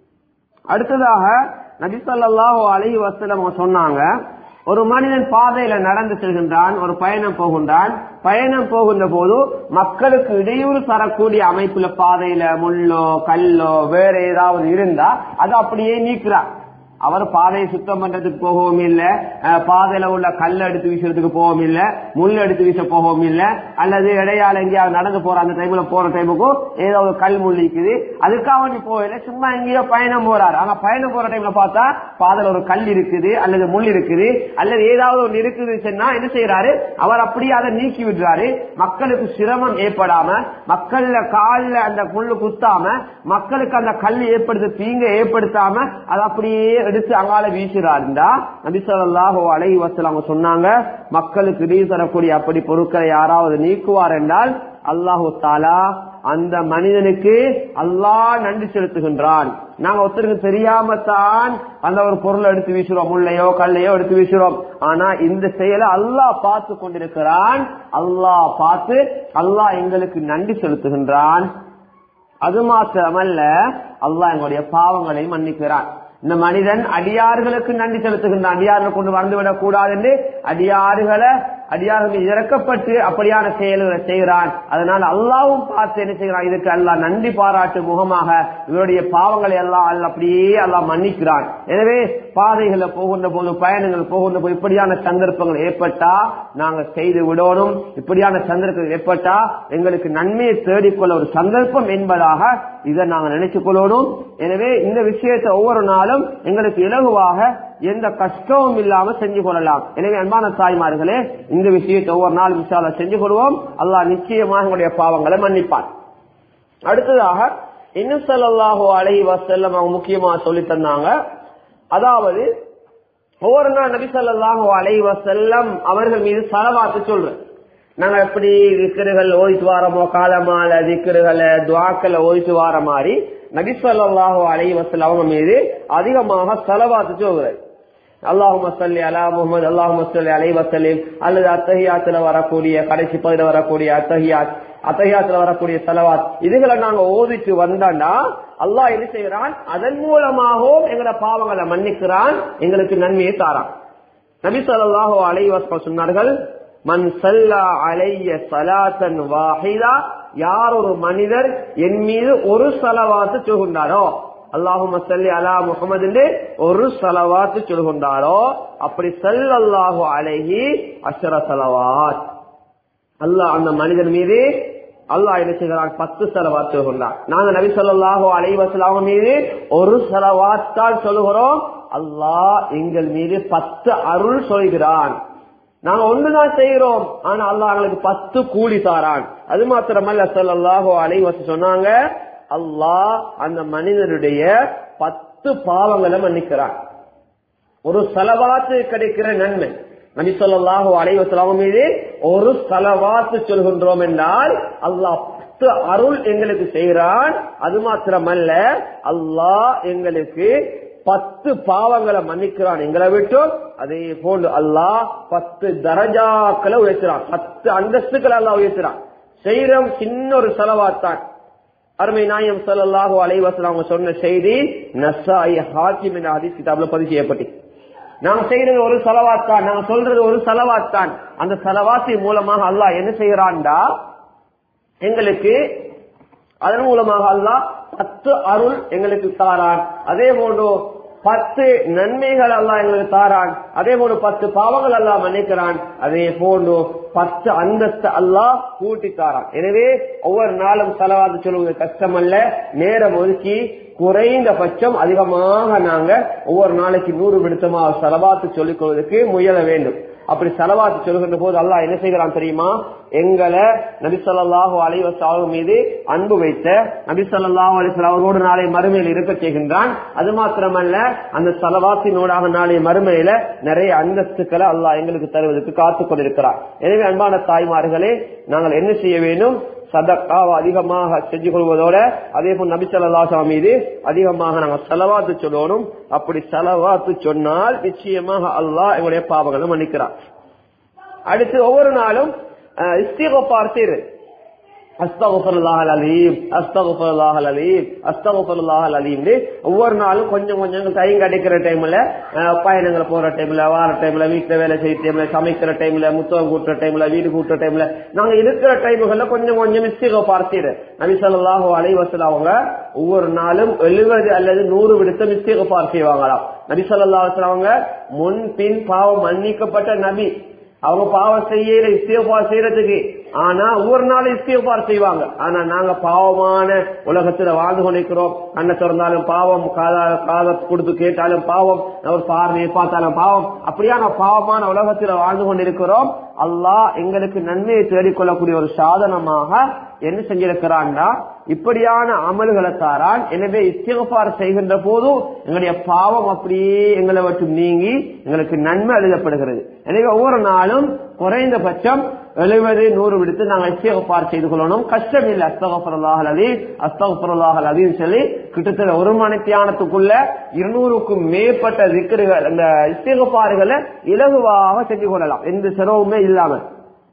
அடுத்ததாக நபிசல்லாஹோ அலி வசலம் சொன்னாங்க ஒரு மனிதன் பாதையில நடந்து செல்கின்றான் ஒரு பயணம் போகின்றான் பயணம் போகின்ற போது மக்களுக்கு இடையூறு தரக்கூடிய அமைப்புல பாதையில முள்ளோ கல்லோ வேற ஏதாவது இருந்தா அதை அப்படியே நீக்கிறார் அவர் பாதையை சுத்தம் பண்றதுக்கு போகவும் இல்ல பாதையில உள்ள கல் எடுத்து வீசுறதுக்கு போகவும் இல்ல முள் எடுத்து வீச போகவும் இல்ல அல்லது இடையால எங்கேயாவது நடந்து போற அந்த டைம்ல போற டைமுக்கும் ஏதோ ஒரு கல் முள் இருக்குது அதுக்காக நீ போகல சும்மா எங்கேயோ பயணம் போறாரு ஆனா பயணம் போற டைம்ல பார்த்தா பாதையில ஒரு கல் இருக்குது அல்லது முள் இருக்குது அல்லது ஏதாவது ஒன்று இருக்குது சொன்னா என்ன செய்யறாரு அவர் அப்படியே அதை நீக்கி விடுறாரு மக்களுக்கு சிரமம் ஏற்படாம மக்கள்ல காலில் அந்த முள்ளு குத்தாம மக்களுக்கு அந்த கல் ஏற்படுத்த தீங்க ஏற்படுத்தாம அதை அப்படியே எடுத்து அங்கால வீசுறாருந்தா நபிசல்லாஹோ அலை வசல் சொன்னாங்க மக்களுக்கு இடையே தரக்கூடிய அப்படி பொருட்களை யாராவது நீக்குவார் என்றால் அல்லாஹு தாலா அந்த மனிதனுக்கு அல்லாஹ் நன்றி செலுத்துகின்றான் நாங்க ஒருத்தருக்கு தெரியாம தான் அந்த ஒரு பொருளை எடுத்து வீசுறோம் முள்ளையோ கல்லையோ எடுத்து வீசுறோம் ஆனா இந்த செயலை அல்லாஹ் பார்த்து கொண்டிருக்கிறான் அல்லாஹ் பார்த்து அல்லாஹ் எங்களுக்கு நன்றி செலுத்துகின்றான் அது மாத்திரமல்ல அல்லாஹ் எங்களுடைய பாவங்களை மன்னிக்கிறான் இந்த மனிதன் அடியார்களுக்கு நன்றி செலுத்துகின்றான் அடியார்கள் கொண்டு வந்துவிடக் கூடாது என்று அடியாறுகளை அடியார்கள் இறக்கப்பட்டு அப்படியான செயல்களை செய்கிறான் அதனால் அல்லாவும் பார்த்து என்ன செய்கிறான் இதுக்கு அல்லா நன்றி பாராட்டு முகமாக இவருடைய பாவங்களை எல்லாம் அல்ல அப்படியே எல்லாம் மன்னிக்கிறான் எனவே பாதைகளை போகின்ற போது பயணங்கள் போகின்ற போது இப்படியான சந்தர்ப்பங்கள் ஏற்பட்டா நாங்க செய்து விடணும் இப்படியான சந்தர்ப்பங்கள் ஏற்பட்டா எங்களுக்கு நன்மையை தேடிக்கொள்ள ஒரு சந்தர்ப்பம் என்பதாக இதை நாங்க நினைச்சுக் கொள்ளணும் எனவே இந்த விஷயத்தை ஒவ்வொரு நாளும் எங்களுக்கு இலகுவாக எந்த கஷ்டமும் இல்லாம செஞ்சு கொள்ளலாம் எனவே அன்பான தாய்மார்களே இந்த விஷயத்தை ஒவ்வொரு நாள் விஷால செஞ்சு கொள்வோம் அல்லாஹ் நிச்சயமாக எங்களுடைய பாவங்களை மன்னிப்பான் அடுத்ததாக இன்னும் செல்லாஹோ அலை வசல்லம் அவங்க முக்கியமா சொல்லி தந்தாங்க அதாவது ஒவ்வொரு நாள் நபி சொல்லாஹோ அலை வசல்லம் அவர்கள் மீது சலவாத்து சொல்றேன் நாங்க எப்படி விக்கிருகள் ஓய்த்து வாரமோ காலமால விக்கிருகளை துவாக்களை ஓய்த்து வார மாதிரி நபிசல்லாஹோ அலை வசல் அவங்க மீது அதிகமாக செலவாத்து சொல்கிறேன் அல்லாஹும சல்லி அலா முகமது அல்லாஹும சல்லி அலை வசலிம் அல்லது அத்தஹியாத்துல வரக்கூடிய கடைசி பகுதியில் வரக்கூடிய அத்தஹியாத் அத்தஹியாத்துல வரக்கூடிய செலவாத் இதுகளை நாங்க ஓதிட்டு வந்தோம்னா அல்லாஹ் என்ன செய்கிறான் அதன் மூலமாகவும் எங்களோட பாவங்களை மன்னிக்கிறான் எங்களுக்கு நன்மையை தாரான் நபி சொல்லாஹோ அலை வசல் சொன்னார்கள் மன் சல்லா அலைய சலாத்தன் வாஹிதா யார் ஒரு மனிதர் என் மீது ஒரு சலவாத்து சொல்கின்றாரோ அல்லாஹும் சல்லி அலா முகமது ஒரு சலவாத்து சொல்கின்றாரோ அப்படி சல்லாஹு அலைஹி அஷர சலவாத் அல்லாஹ் அந்த மனிதன் மீது அல்லாஹ் என்ன செய்கிறான் பத்து செலவாத் சொல்கின்றான் நாங்க நபி சொல்லாஹோ அலைவசலாம மீது ஒரு செலவாத்தான் சொல்லுகிறோம் அல்லாஹ் எங்கள் மீது பத்து அருள் சொல்கிறான் நாங்க ஒண்ணுதான் செய்யறோம் ஆனா அல்லாஹ் எங்களுக்கு பத்து கூலி தாரான் அது மாத்திரமல்ல ஸல்லல்லாஹு அலைஹி வஸல்லம் சொன்னாங்க அல்லாஹ் அந்த மனிதனுடைய பத்து பாவங்களை மன்னிக்கிறான் ஒரு செலவாத்து கிடைக்கிற நன்மை நபி ஸல்லல்லாஹு அலைஹி வஸல்லம் மீது ஒரு செலவாத்து சொல்கின்றோம் என்றால் அல்லாஹ் பத்து அருள் எங்களுக்கு செய்கிறான் அது மாத்திரமல்ல அல்லாஹ் எங்களுக்கு பத்து பாவங்களை மன்னிக்கிறான் எங்களை விட்டு அதே போன்று அல்லாஹ் பத்து தரஜாக்களை உயர்த்துறான் பத்து அந்தஸ்துக்களை அல்லாஹ் உயர்த்துறான் செய்யறோம் சின்ன ஒரு செலவாத்தான் அருமை நாயம் ஸல்லல்லாஹு அலைஹி வஸல்லம் அவங்க சொன்ன செய்தி நஸ்ஸாயி ஹாக்கிம் என்ற ஹதீஸ் கிதாப்ல பதிவு செய்யப்பட்டு நாங்க செய்யறது ஒரு செலவாத்தான் நாங்க சொல்றது ஒரு செலவாத்தான் அந்த செலவாத்தி மூலமாக அல்லாஹ் என்ன செய்யறான்டா எங்களுக்கு அதன் மூலமாக அல்லாஹ் பத்து அருள் எங்களுக்கு தாரான் அதே போன்று பத்து நன்மைகள் அல்லாஹ் எங்களுக்கு தாரான் அதே போன்று பத்து பாவங்கள் அல்லாஹ் மன்னிக்கிறான் அதே போன்று பத்து அந்தஸ்து அல்லாஹ் கூட்டி தாரான் எனவே ஒவ்வொரு நாளும் செலவாது சொல்லுவது கஷ்டம் அல்ல நேரம் ஒதுக்கி குறைந்தபட்சம் அதிகமாக நாங்க ஒவ்வொரு நாளைக்கு நூறு விடுத்தமா செலவாத்து சொல்லிக் கொள்வதற்கு முயல வேண்டும் அப்படி செலவாத்து சொல்கின்ற போது அல்லாஹ் என்ன செய்கிறான் தெரியுமா எங்களை நபிசல்லாஹு அலைவசாவு மீது அன்பு வைத்த நபிசல்லாஹு அலிஸ்லாம் அவரோடு நாளை மறுமையில் இருக்க செய்கின்றான் அது மாத்திரமல்ல அந்த செலவாத்தினோடாக நாளை மறுமையில நிறைய அந்தஸ்துக்களை அல்லாஹ் எங்களுக்கு தருவதற்கு காத்துக் கொண்டிருக்கிறார் எனவே அன்பான தாய்மார்களே நாங்கள் என்ன செய்ய வேண்டும் சதக்காவை அதிகமாக செஞ்சு கொள்வதோட அதே போல் நபி சொல்லா மீது அதிகமாக நாங்கள் செலவாத்து சொல்லணும் அப்படி செலவாத்து சொன்னால் நிச்சயமாக அல்லாஹ் எங்களுடைய பாவங்களை மன்னிக்கிறார் அடுத்து ஒவ்வொரு நாளும் இஸ்திகப்பார்த்தீர் அஸ்தகுஃபருல்லாஹல் அலீம் அஸ்தகுஃபருல்லாஹல் அலீம் அஸ்தகுஃபருல்லாஹல் அலீம் ஒவ்வொரு நாளும் கொஞ்சம் கொஞ்சம் டைம் கிடைக்கிற டைம்ல பயணங்கள் போற டைம்ல வார டைம்ல வீட்டுல வேலை செய்யற டைம்ல சமைக்கிற டைம்ல முத்தகம் கூட்டுற டைம்ல வீடு கூட்டுற டைம்ல நாங்க இருக்கிற டைம்கள்ல கொஞ்சம் கொஞ்சம் மிஸ்டேக பார்த்தீர் நபி சொல்லாஹு அலைவசல் அவங்க ஒவ்வொரு நாளும் எழுபது அல்லது நூறு விடுத்த மிஸ்டேக பார் செய்வாங்களாம் நபி சொல்லா அவங்க முன் பின் பாவம் மன்னிக்கப்பட்ட நபி அவங்க பாவம் செய்யல இஸ்தியபார் செய்யறதுக்கு ஆனா ஒவ்வொரு நாளும் இஸ்தியபார் செய்வாங்க ஆனா நாங்க பாவமான உலகத்துல வாழ்ந்து கொண்டிருக்கிறோம் கண்ணை திறந்தாலும் பாவம் காதா காத கொடுத்து கேட்டாலும் பாவம் ஒரு பார்வையை பார்த்தாலும் பாவம் அப்படியான பாவமான உலகத்துல வாழ்ந்து கொண்டிருக்கிறோம் அல்லாஹ் எங்களுக்கு நன்மையை தேடிக்கொள்ளக்கூடிய ஒரு சாதனமாக என்ன செஞ்சிருக்கிறான்டா இப்படியான அமல்களை தாரான் எனவே இஸ்திகபார் செய்கின்ற போதும் எங்களுடைய பாவம் அப்படியே எங்களை விட்டு நீங்கி எங்களுக்கு நன்மை எழுதப்படுகிறது எனவே ஒவ்வொரு நாளும் குறைந்தபட்சம் எழுபது நூறு விடுத்து நாங்கள் இஸ்திகபார் செய்து கொள்ளணும் கஷ்டம் இல்லை அஸ்தகபுரலாஹல் அலி அஸ்தகபுரலாஹல் அலின்னு சொல்லி கிட்டத்தட்ட ஒரு மணித்தியானத்துக்குள்ள இருநூறுக்கும் மேற்பட்ட திக்கர்கள் அந்த இஸ்திகபாறுகளை இலகுவாக செஞ்சு கொள்ளலாம் எந்த சிரமமே இல்லாமல்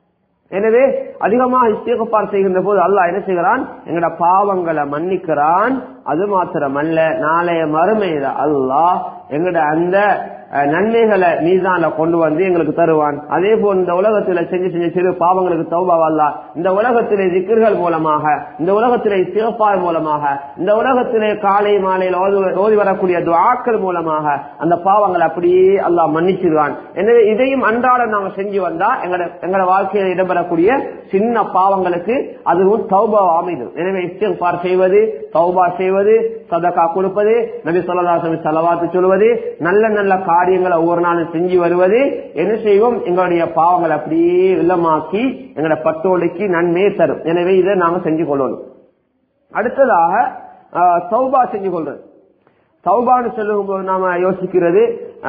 எனவே அதிகமாக இஸ்திகபார் செய்கின்ற போது அல்லாஹ் என்ன செய்கிறான் எங்கட பாவங்களை மன்னிக்கிறான் அது மாத்திரமல்ல நாளைய மறுமையில அல்லாஹ் எங்கட அந்த நன்மைகளை மீதான கொண்டு வந்து எங்களுக்கு தருவான் அதே போல் இந்த உலகத்துல செஞ்சு செஞ்ச சிறு பாவங்களுக்கு தௌபாவல்லா இந்த உலகத்திலே திக்கர்கள் மூலமாக இந்த உலகத்திலே சிறப்பார் மூலமாக இந்த உலகத்திலே காலை மாலையில் ஓதி வரக்கூடிய துவாக்கள் மூலமாக அந்த பாவங்களை அப்படியே அல்லாஹ் மன்னிச்சிருவான் எனவே இதையும் அன்றாடம் நாங்க செஞ்சு வந்தா எங்கட எங்கட வாழ்க்கையில் இடம்பெறக்கூடிய சின்ன பாவங்களுக்கு அதுவும் தௌபா அமைது எனவே இஸ்திஃபார் செய்வது தௌபா செய்வது சதக்கா கொடுப்பது நபி சொல்லலாசமி செலவாத்து சொல்வது நல்ல நல்ல காரியங்களை ஒவ்வொரு நாளும் செஞ்சு வருவது என்ன செய்வோம் எங்களுடைய பாவங்களை அப்படியே இல்லமாக்கி எங்களோட பட்டோலைக்கு நன்மையை தரும் எனவே இதை நாம செஞ்சு கொள்ளணும் அடுத்ததாக சௌபா செஞ்சு கொள்றது சௌபான்னு சொல்லும் போது நாம யோசிக்கிறது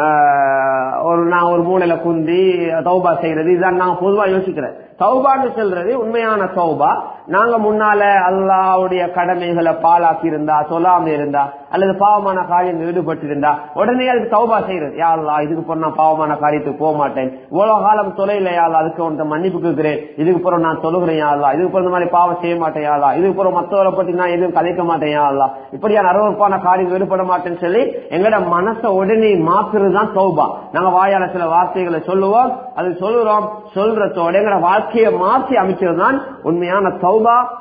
ஒரு நான் ஒரு மூலையில குந்தி தௌபா செய்யறது இதுதான் நான் பொதுவா யோசிக்கிறேன் தௌபான்னு சொல்றது உண்மையான தௌபா நாங்க முன்னால அல்லாவுடைய கடமைகளை பாலாக்கி இருந்தா சொல்லாம இருந்தா அல்லது பாவமான காரியம் ஈடுபட்டு இருந்தா உடனே அதுக்கு தௌபா செய்யறது யா அல்லா இதுக்கு போற நான் பாவமான காரியத்துக்கு போக மாட்டேன் இவ்வளவு காலம் தொலைல யாழ்லா அதுக்கு உன்ட்ட மன்னிப்பு கேட்கிறேன் இதுக்கு போற நான் தொழுகிறேன் யாழ்லா இதுக்கு போற இந்த மாதிரி பாவம் செய்ய மாட்டேன் யாழ்லா இதுக்கு போற மத்தவரை பத்தி நான் எதுவும் கதைக்க மாட்டேன் யாழ்லா இப்படியான அருவறுப்பான காரியம் ஈடுபட மாட்டேன்னு சொல்லி எங்கட மனசை உடனே மாத்துறது தான் தௌபா நாங்க வாயால சில வார்த்தைகளை சொல்லுவோம் அது சொல்லுறோம் சொல்றதோட எங்கட வாழ்க்கையை மாற்றி அமைச்சது தான் உண்மையான தௌபா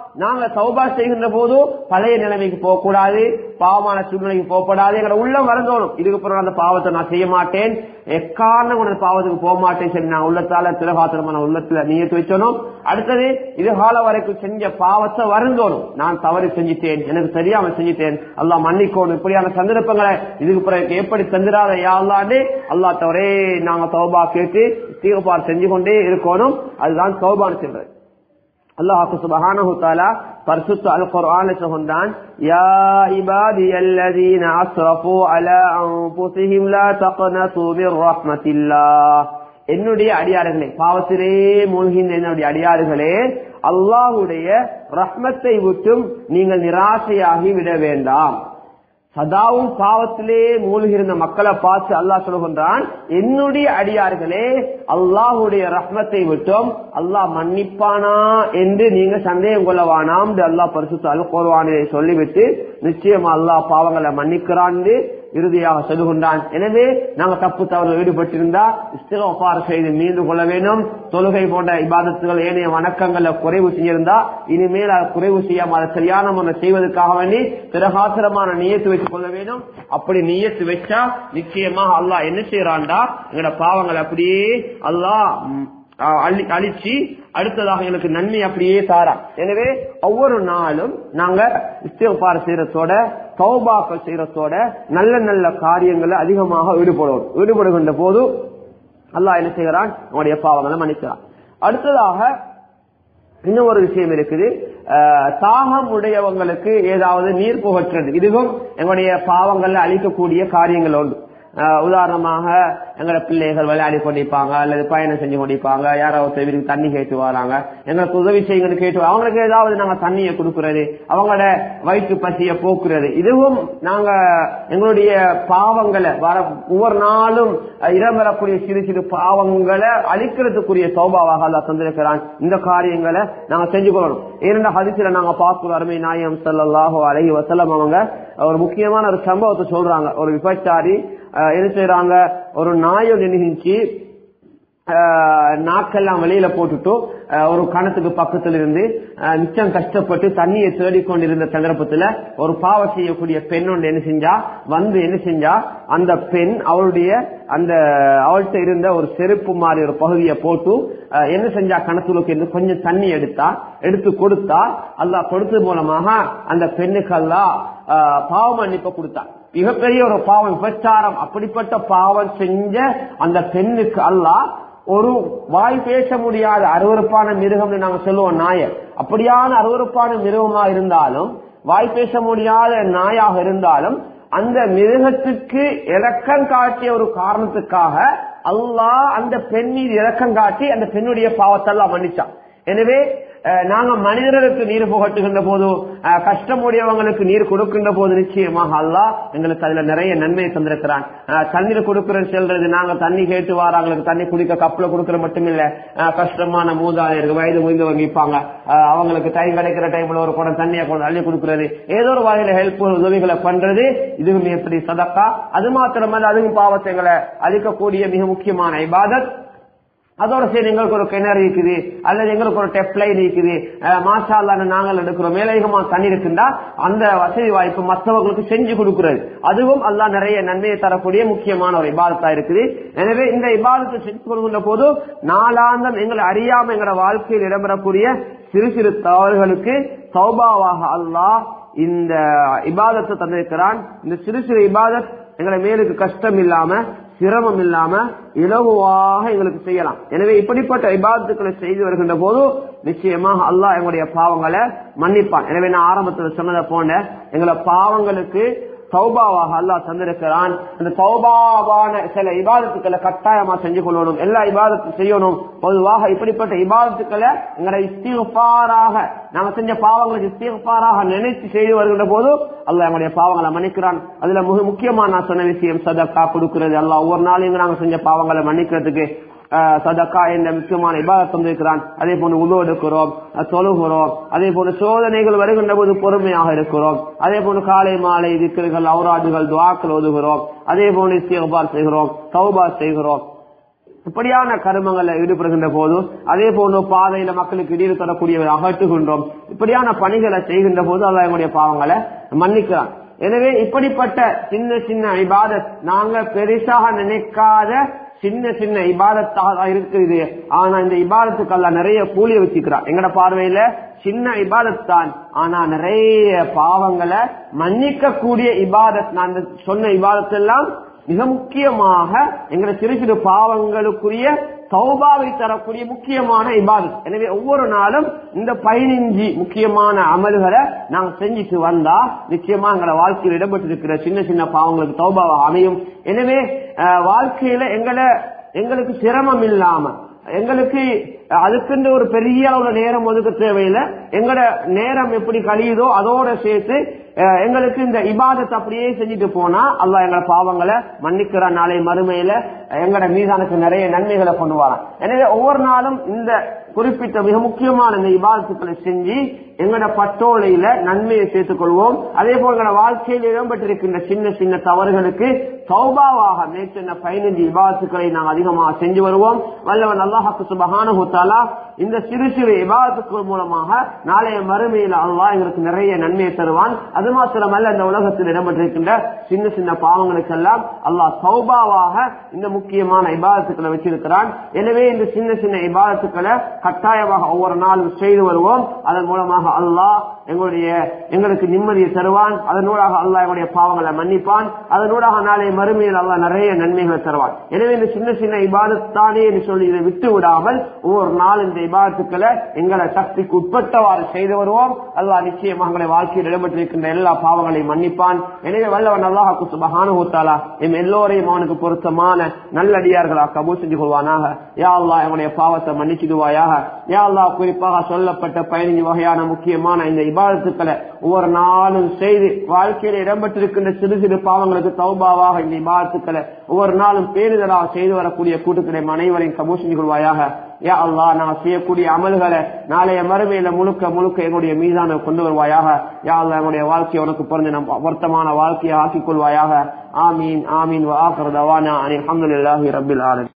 நாங்க சௌபா செய்கின்ற போது பழைய நிலைமைக்கு போக கூடாது பாவமான சூழ்நிலைக்கு போகக்கூடாது எங்களோட உள்ளம் வரந்தோணும் இதுக்கு பிறகு அந்த பாவத்தை நான் செய்ய மாட்டேன் எக்காரணம் கொண்ட பாவத்துக்கு போக மாட்டேன் சரி நான் உள்ளத்தால திலகாத்திரமான உள்ளத்துல நீயத்து வச்சணும் அடுத்தது இது கால வரைக்கும் செஞ்ச பாவத்தை வருந்தோணும் நான் தவறு செஞ்சிட்டேன் எனக்கு தெரியாம செஞ்சிட்டேன் அல்லாஹ் மன்னிக்கணும் இப்படியான சந்தர்ப்பங்களை இதுக்கு பிறகு எப்படி தந்திராத யாழ்லான்னு அல்லா தவறே நாங்க சௌபா கேட்டு தீர்ப்பார் செஞ்சு கொண்டே இருக்கணும் அதுதான் சௌபான்னு சொல்றது அல்லாஹ் சுபஹானஹு தஆலா பரிசுத்த அல் குர்ஆன்ல சொல்றான் யா இபாதியல்லதீன அஸ்ரஃபு அலா அன்ஃபுஸிஹிம் லா தக்னது மிர் ரஹ்மத்தில்லாஹ் என்னுடைய அடியார்களே பாவத்திலே மூழ்கின்ற என்னுடைய அடியார்களே அல்லாஹ்வுடைய ரஹ்மத்தை விட்டும் நீங்கள் நிராசையாகி விட வேண்டாம் சதாவும் பாவத்திலே மூழ்கிருந்த மக்களை பார்த்து அல்லாஹ் சொல்கின்றான் என்னுடைய அடியார்களே அல்லாஹுடைய ரஹ்மத்தை விட்டோம் அல்லாஹ் மன்னிப்பானா என்று நீங்க சந்தேகம் கொள்ளவானாம் அல்லாஹ் பரிசுத்த அல் கோர்வானிலே சொல்லிவிட்டு நிச்சயமா அல்லாஹ் பாவங்களை மன்னிக்கிறான் இறுதியாக சொல்லுகின்றான் எனவே நாங்க தப்பு தவறு ஈடுபட்டிருந்தா இஸ்திகார் செய்து மீண்டு கொள்ள வேண்டும் தொழுகை போன்ற இபாதத்துகள் ஏனைய வணக்கங்கள்ல குறைவு செஞ்சிருந்தா இனிமேல் அதை குறைவு செய்யாம அதை சரியான முறை செய்வதற்காக வேண்டி பிரகாசரமான நீயத்து வைத்துக் கொள்ள வேண்டும் அப்படி நீயத்து வச்சா நிச்சயமாக அல்லாஹ் என்ன செய்யறான்டா எங்களோட பாவங்கள் அப்படியே அல்லாஹ் அழிச்சு அடுத்ததாக எங்களுக்கு நன்மை அப்படியே தாரா எனவே ஒவ்வொரு நாளும் நாங்க இஸ்திகார் செய்யறதோட சௌபாக்கள் செய்யறதோட நல்ல நல்ல காரியங்களை அதிகமாக ஈடுபடுவோம் ஈடுபடுகின்ற போது அல்லாஹ் என்ன செய்கிறான் நம்முடைய பாவங்களை மன்னிக்கிறான் அடுத்ததாக இன்னும் ஒரு விஷயம் இருக்குது தாகம் உடையவங்களுக்கு ஏதாவது நீர் புகற்றது இதுவும் எங்களுடைய பாவங்கள்ல அழிக்கக்கூடிய காரியங்கள் உண்டு உதாரணமாக எங்களோட பிள்ளைகள் விளையாடி கொண்டிருப்பாங்க அல்லது பயணம் செஞ்சு கொண்டிருப்பாங்க யாராவது வீட்டுக்கு தண்ணி கேட்டு வராங்க எங்களுக்கு உதவி செய்யுங்கன்னு கேட்டு அவங்களுக்கு ஏதாவது நாங்க தண்ணியை கொடுக்கறது அவங்களோட வயிற்று பசிய போக்குறது இதுவும் நாங்க எங்களுடைய பாவங்களை வர ஒவ்வொரு நாளும் இடம்பெறக்கூடிய சிறு சிறு பாவங்களை அழிக்கிறதுக்குரிய சௌபாவாக அல்ல தந்திருக்கிறான் இந்த காரியங்களை நாங்க செஞ்சு கொள்ளணும் இரண்டு ஹதிசில நாங்க பார்க்கிறோம் அருமை நாயம் சல்லாஹோ அழகி வசலம் அவங்க ஒரு முக்கியமான ஒரு சம்பவத்தை சொல்றாங்க ஒரு விபச்சாரி என்ன செய்யறாங்க ஒரு நாயை நினைச்சு நாக்கெல்லாம் வெளியில போட்டுட்டு ஒரு கணத்துக்கு பக்கத்துல இருந்து மிச்சம் கஷ்டப்பட்டு தண்ணியை தேடிக்கொண்டிருந்த சந்தர்ப்பத்துல ஒரு பாவம் செய்யக்கூடிய பெண் ஒன்று என்ன செஞ்சா வந்து என்ன செஞ்சா அந்த பெண் அவளுடைய அந்த அவள்கிட்ட இருந்த ஒரு செருப்பு மாதிரி ஒரு பகுதியை போட்டு என்ன செஞ்சா கணத்துலுக்கு இருந்து கொஞ்சம் தண்ணி எடுத்தா எடுத்து கொடுத்தா அல்லா கொடுத்தது மூலமாக அந்த பெண்ணுக்கு அல்லா பாவ மன்னிப்பை கொடுத்தா மிகப்பெரிய ஒரு பாவம் விபச்சாரம் அப்படிப்பட்ட பாவம் செஞ்ச அந்த பெண்ணுக்கு அல்லா ஒரு வாய் பேச முடியாத அருவறுப்பான மிருகம்னு நாங்க சொல்லுவோம் நாய அப்படியான அருவறுப்பான மிருகமா இருந்தாலும் வாய் பேச முடியாத நாயாக இருந்தாலும் அந்த மிருகத்துக்கு இலக்கம் காட்டிய ஒரு காரணத்துக்காக அல்லாஹ் அந்த பெண் மீது இலக்கம் காட்டி அந்த பெண்ணுடைய பாவத்தெல்லாம் மன்னிச்சான் எனவே நாங்க மனிதர்களுக்கு நீர் புகட்டுகின்ற போது கஷ்டமுடையவங்களுக்கு நீர் கொடுக்கின்ற போது நிச்சயமாக அல்லா எங்களுக்கு அதுல நிறைய நன்மையை தந்திருக்கிறான் தண்ணீர் கொடுக்கிறேன்னு சொல்றது நாங்க தண்ணி கேட்டு வாராங்களுக்கு தண்ணி குடிக்க கப்பல கொடுக்கற மட்டும் இல்ல கஷ்டமான மூதாதையருக்கு வயது முயந்து வங்கிப்பாங்க அவங்களுக்கு டைம் கிடைக்கிற டைம்ல ஒரு குடம் தண்ணியை கொண்டு அள்ளி கொடுக்கறது ஏதோ ஒரு வகையில ஹெல்ப் உதவிகளை பண்றது இதுவும் எப்படி சதக்கா அது மாத்திரமல்ல அதுவும் பாவத்தைகளை அளிக்கக்கூடிய மிக முக்கியமான இபாதத் அதோட சரி எங்களுக்கு ஒரு கிணறு இருக்குது அல்லது எங்களுக்கு ஒரு டெப் லைன் இருக்குது மாஷால்லான்னு நாங்கள் எடுக்கிறோம் மேலதிகமா தண்ணி இருக்குண்டா அந்த வசதி வாய்ப்பு மற்றவர்களுக்கு செஞ்சு கொடுக்கிறது அதுவும் அல்லா நிறைய நன்மையை தரக்கூடிய முக்கியமான ஒரு இபாதத்தா இருக்குது எனவே இந்த இபாதத்தை செஞ்சு கொடுக்கின்ற போது நாளாந்தம் எங்களை அறியாம எங்களோட வாழ்க்கையில் இடம்பெறக்கூடிய சிறு சிறு தவறுகளுக்கு சௌபாவாக அல்லாஹ் இந்த இபாதத்தை தந்திருக்கிறான் இந்த சிறு சிறு இபாதத் எங்களை மேலுக்கு கஷ்டம் இல்லாம சிரமம் இல்லாம இலகுவாக எங்களுக்கு செய்யலாம் எனவே இப்படிப்பட்ட இபாதத்துக்களை செய்து வருகின்ற போது நிச்சயமாக அல்லாஹ் எங்களுடைய பாவங்களை மன்னிப்பான் எனவே நான் ஆரம்பத்தில் சொன்னதை போன எங்களை பாவங்களுக்கு சௌபாவாக அல்லாஹ் தந்திருக்கிறான் அந்த சௌபாவான சில இபாதத்துக்களை கட்டாயமா செஞ்சு கொள்ளணும் எல்லா இபாதத்தும் செய்யணும் பொதுவாக இப்படிப்பட்ட இபாதத்துக்களை எங்களை இஸ்திகாராக நாம செஞ்ச பாவங்களுக்கு இஸ்திகாராக நினைத்து செய்து வருகின்ற போது அல்லாஹ் எங்களுடைய பாவங்களை மன்னிக்கிறான் அதுல மிக முக்கியமா நான் சொன்ன விஷயம் சதக்கா கொடுக்கிறது அல்லாஹ் ஒவ்வொரு நாளையும் நாங்க செஞ்ச பாவங்களை மன்னிக்கிறதுக்கு சதக்கா என்ற முக்கியமான இபாதத்தம் இருக்கிறான் அதே போன்று உதவு எடுக்கிறோம் தொழுகிறோம் அதே போன்று சோதனைகள் வருகின்ற போது பொறுமையாக இருக்கிறோம் அதே போன்று காலை மாலை திக்கல்கள் அவுராதுகள் துவாக்கள் ஒதுகிறோம் அதே போன்று இஸ்திகபார் செய்கிறோம் சௌபா செய்கிறோம் இப்படியான கருமங்களை ஈடுபடுகின்ற போது அதே போன்று பாதையில மக்களுக்கு இடையூறு தரக்கூடியவை அகற்றுகின்றோம் இப்படியான பணிகளை செய்கின்ற போது அல்ல எங்களுடைய பாவங்களை மன்னிக்கிறான் எனவே இப்படிப்பட்ட சின்ன சின்ன இபாதத் நாங்க பெருசாக நினைக்காத சின்ன சின்ன இபாதத்தாக இருக்குது ஆனா இந்த இபாதத்துக்கு அல்ல நிறைய கூலிய வச்சுக்கிறான் எங்கட பார்வையில சின்ன இபாதத் தான் ஆனா நிறைய பாவங்களை மன்னிக்க கூடிய இபாதத் நான் இந்த சொன்ன இபாதத்தெல்லாம் மிக முக்கியமாக எங்களை சிறு சிறு பாவங்களுக்குரிய சௌபாவை தரக்கூடிய முக்கியமான இபாதத் எனவே ஒவ்வொரு நாளும் இந்த பதினஞ்சு முக்கியமான அமல்களை நாங்க செஞ்சுட்டு வந்தா நிச்சயமா எங்களை வாழ்க்கையில் இடம்பெற்றிருக்கிற சின்ன சின்ன பாவங்களுக்கு சௌபாவாக அமையும் எனவே அஹ், வாழ்க்கையில எங்களை எங்களுக்கு சிரமம் இல்லாம எங்களுக்கு அதுக்குன்னு ஒரு பெரிய அளவுல நேரம் ஒதுக்க தேவையில்லை எங்களோட நேரம் எப்படி கழியுதோ அதோட சேர்த்து அஹ், எங்களுக்கு இந்த இபாதத்தை அப்படியே செஞ்சுட்டு போனா அல்லாஹ் எங்களோட பாவங்களை மன்னிக்கிற நாளை மறுமையில எங்களோட மீதானுக்கு நிறைய நன்மைகளை கொண்டு வரான் எனவே ஒவ்வொரு நாளும் இந்த குறிப்பிட்ட மிக முக்கியமான இந்த இபாதத்துக்களை செஞ்சு எங்களோட பட்டோலையில நன்மையை சேர்த்துக் கொள்வோம் அதே போல எங்களோட வாழ்க்கையில் இடம்பெற்றிருக்கின்ற சின்ன சின்ன தவறுகளுக்கு சௌபாவாக மேற்சொன்ன பதினஞ்சு இபாதத்துக்களை நாங்கள் அதிகமாக செஞ்சு வருவோம் வல்லவன் அல்லாஹாக்கு சுபஹானஹு தஆலா இந்த சிறு சிறு இபாதத்துக்கள் மூலமாக நாளைய மறுமையில் அல்லாஹ் எங்களுக்கு நிறைய நன்மையை தருவான் அது மாத்திரமல்ல இந்த உலகத்தில் இடம்பெற்றிருக்கின்ற சின்ன சின்ன பாவங்களுக்கெல்லாம் அல்லாஹ் சௌபாவாக இந்த முக்கியமான இபாதத்துக்களை வச்சிருக்கிறான் எனவே இந்த சின்ன சின்ன இபாதத்துக்களை கட்டாயமாக ஒவ்வொரு நாளும் செய்து வருவோம் அதன் மூலமாக அல்லாஹ் எங்களுடைய எங்களுக்கு நிம்மதியை தருவான் அதனூடாக அல்லாஹ் எங்களுடைய பாவங்களை மன்னிப்பான் அதனூடாக நாளை மறுமையில் அல்லாஹ் நிறைய நன்மைகளை தருவான் எனவே இந்த சின்ன சின்ன இபாதத்தானே என்று சொல்லி இதை விட்டு விடாமல் ஒவ்வொரு நாள் இந்த இபாதத்துக்களை எங்களை சக்திக்கு உட்பட்டவாறு செய்து வருவோம் அல்லாஹ் நிச்சயமாக எங்களை வாழ்க்கையில் இடம்பெற்றிருக்கின்ற எல்லா பாவங்களையும் மன்னிப்பான் எனவே வல்லவன் அல்லாஹாக்கு சுபஹானு தாலா எம் எல்லோரையும் அவனுக்கு பொருத்தமான நல்லடியார்களா கபூல் செஞ்சு கொள்வானாக யா அல்லாஹ் எங்களுடைய பாவத்தை மன்னிச்சிடுவாயாக யா அல்லாஹ் குறிப்பாக சொல்லப்பட்ட பதினஞ்சு வகையான முக்கியமான இந்த இபாதத்துக்களை ஒவ்வொரு நாளும் செய்து வாழ்க்கையில் இடம்பெற்றிருக்கின்ற சிறு சிறு பாவங்களுக்கு தௌபாவாக இந்த இபாதத்துக்களை ஒவ்வொரு நாளும் பேருதலாக செய்து வரக்கூடிய கூட்டத்திலே அனைவரையும் கபூல் செஞ்சு கொள்வாயாக யா அல்லாஹ் நான் செய்யக்கூடிய அமல்களை நாளைய மறுமையில முழுக்க முழுக்க எங்களுடைய மீதான கொண்டு வருவாயாக யா அல்லாஹ் எங்களுடைய வாழ்க்கையை உனக்கு பிறந்து நம் பொருத்தமான வாழ்க்கையை ஆக்கிக் கொள்வாயாக ஆமீன் ஆமீன் வாஹர் தவானா அனில் அஹமதுல்லாஹி ரபில் ஆலமீன்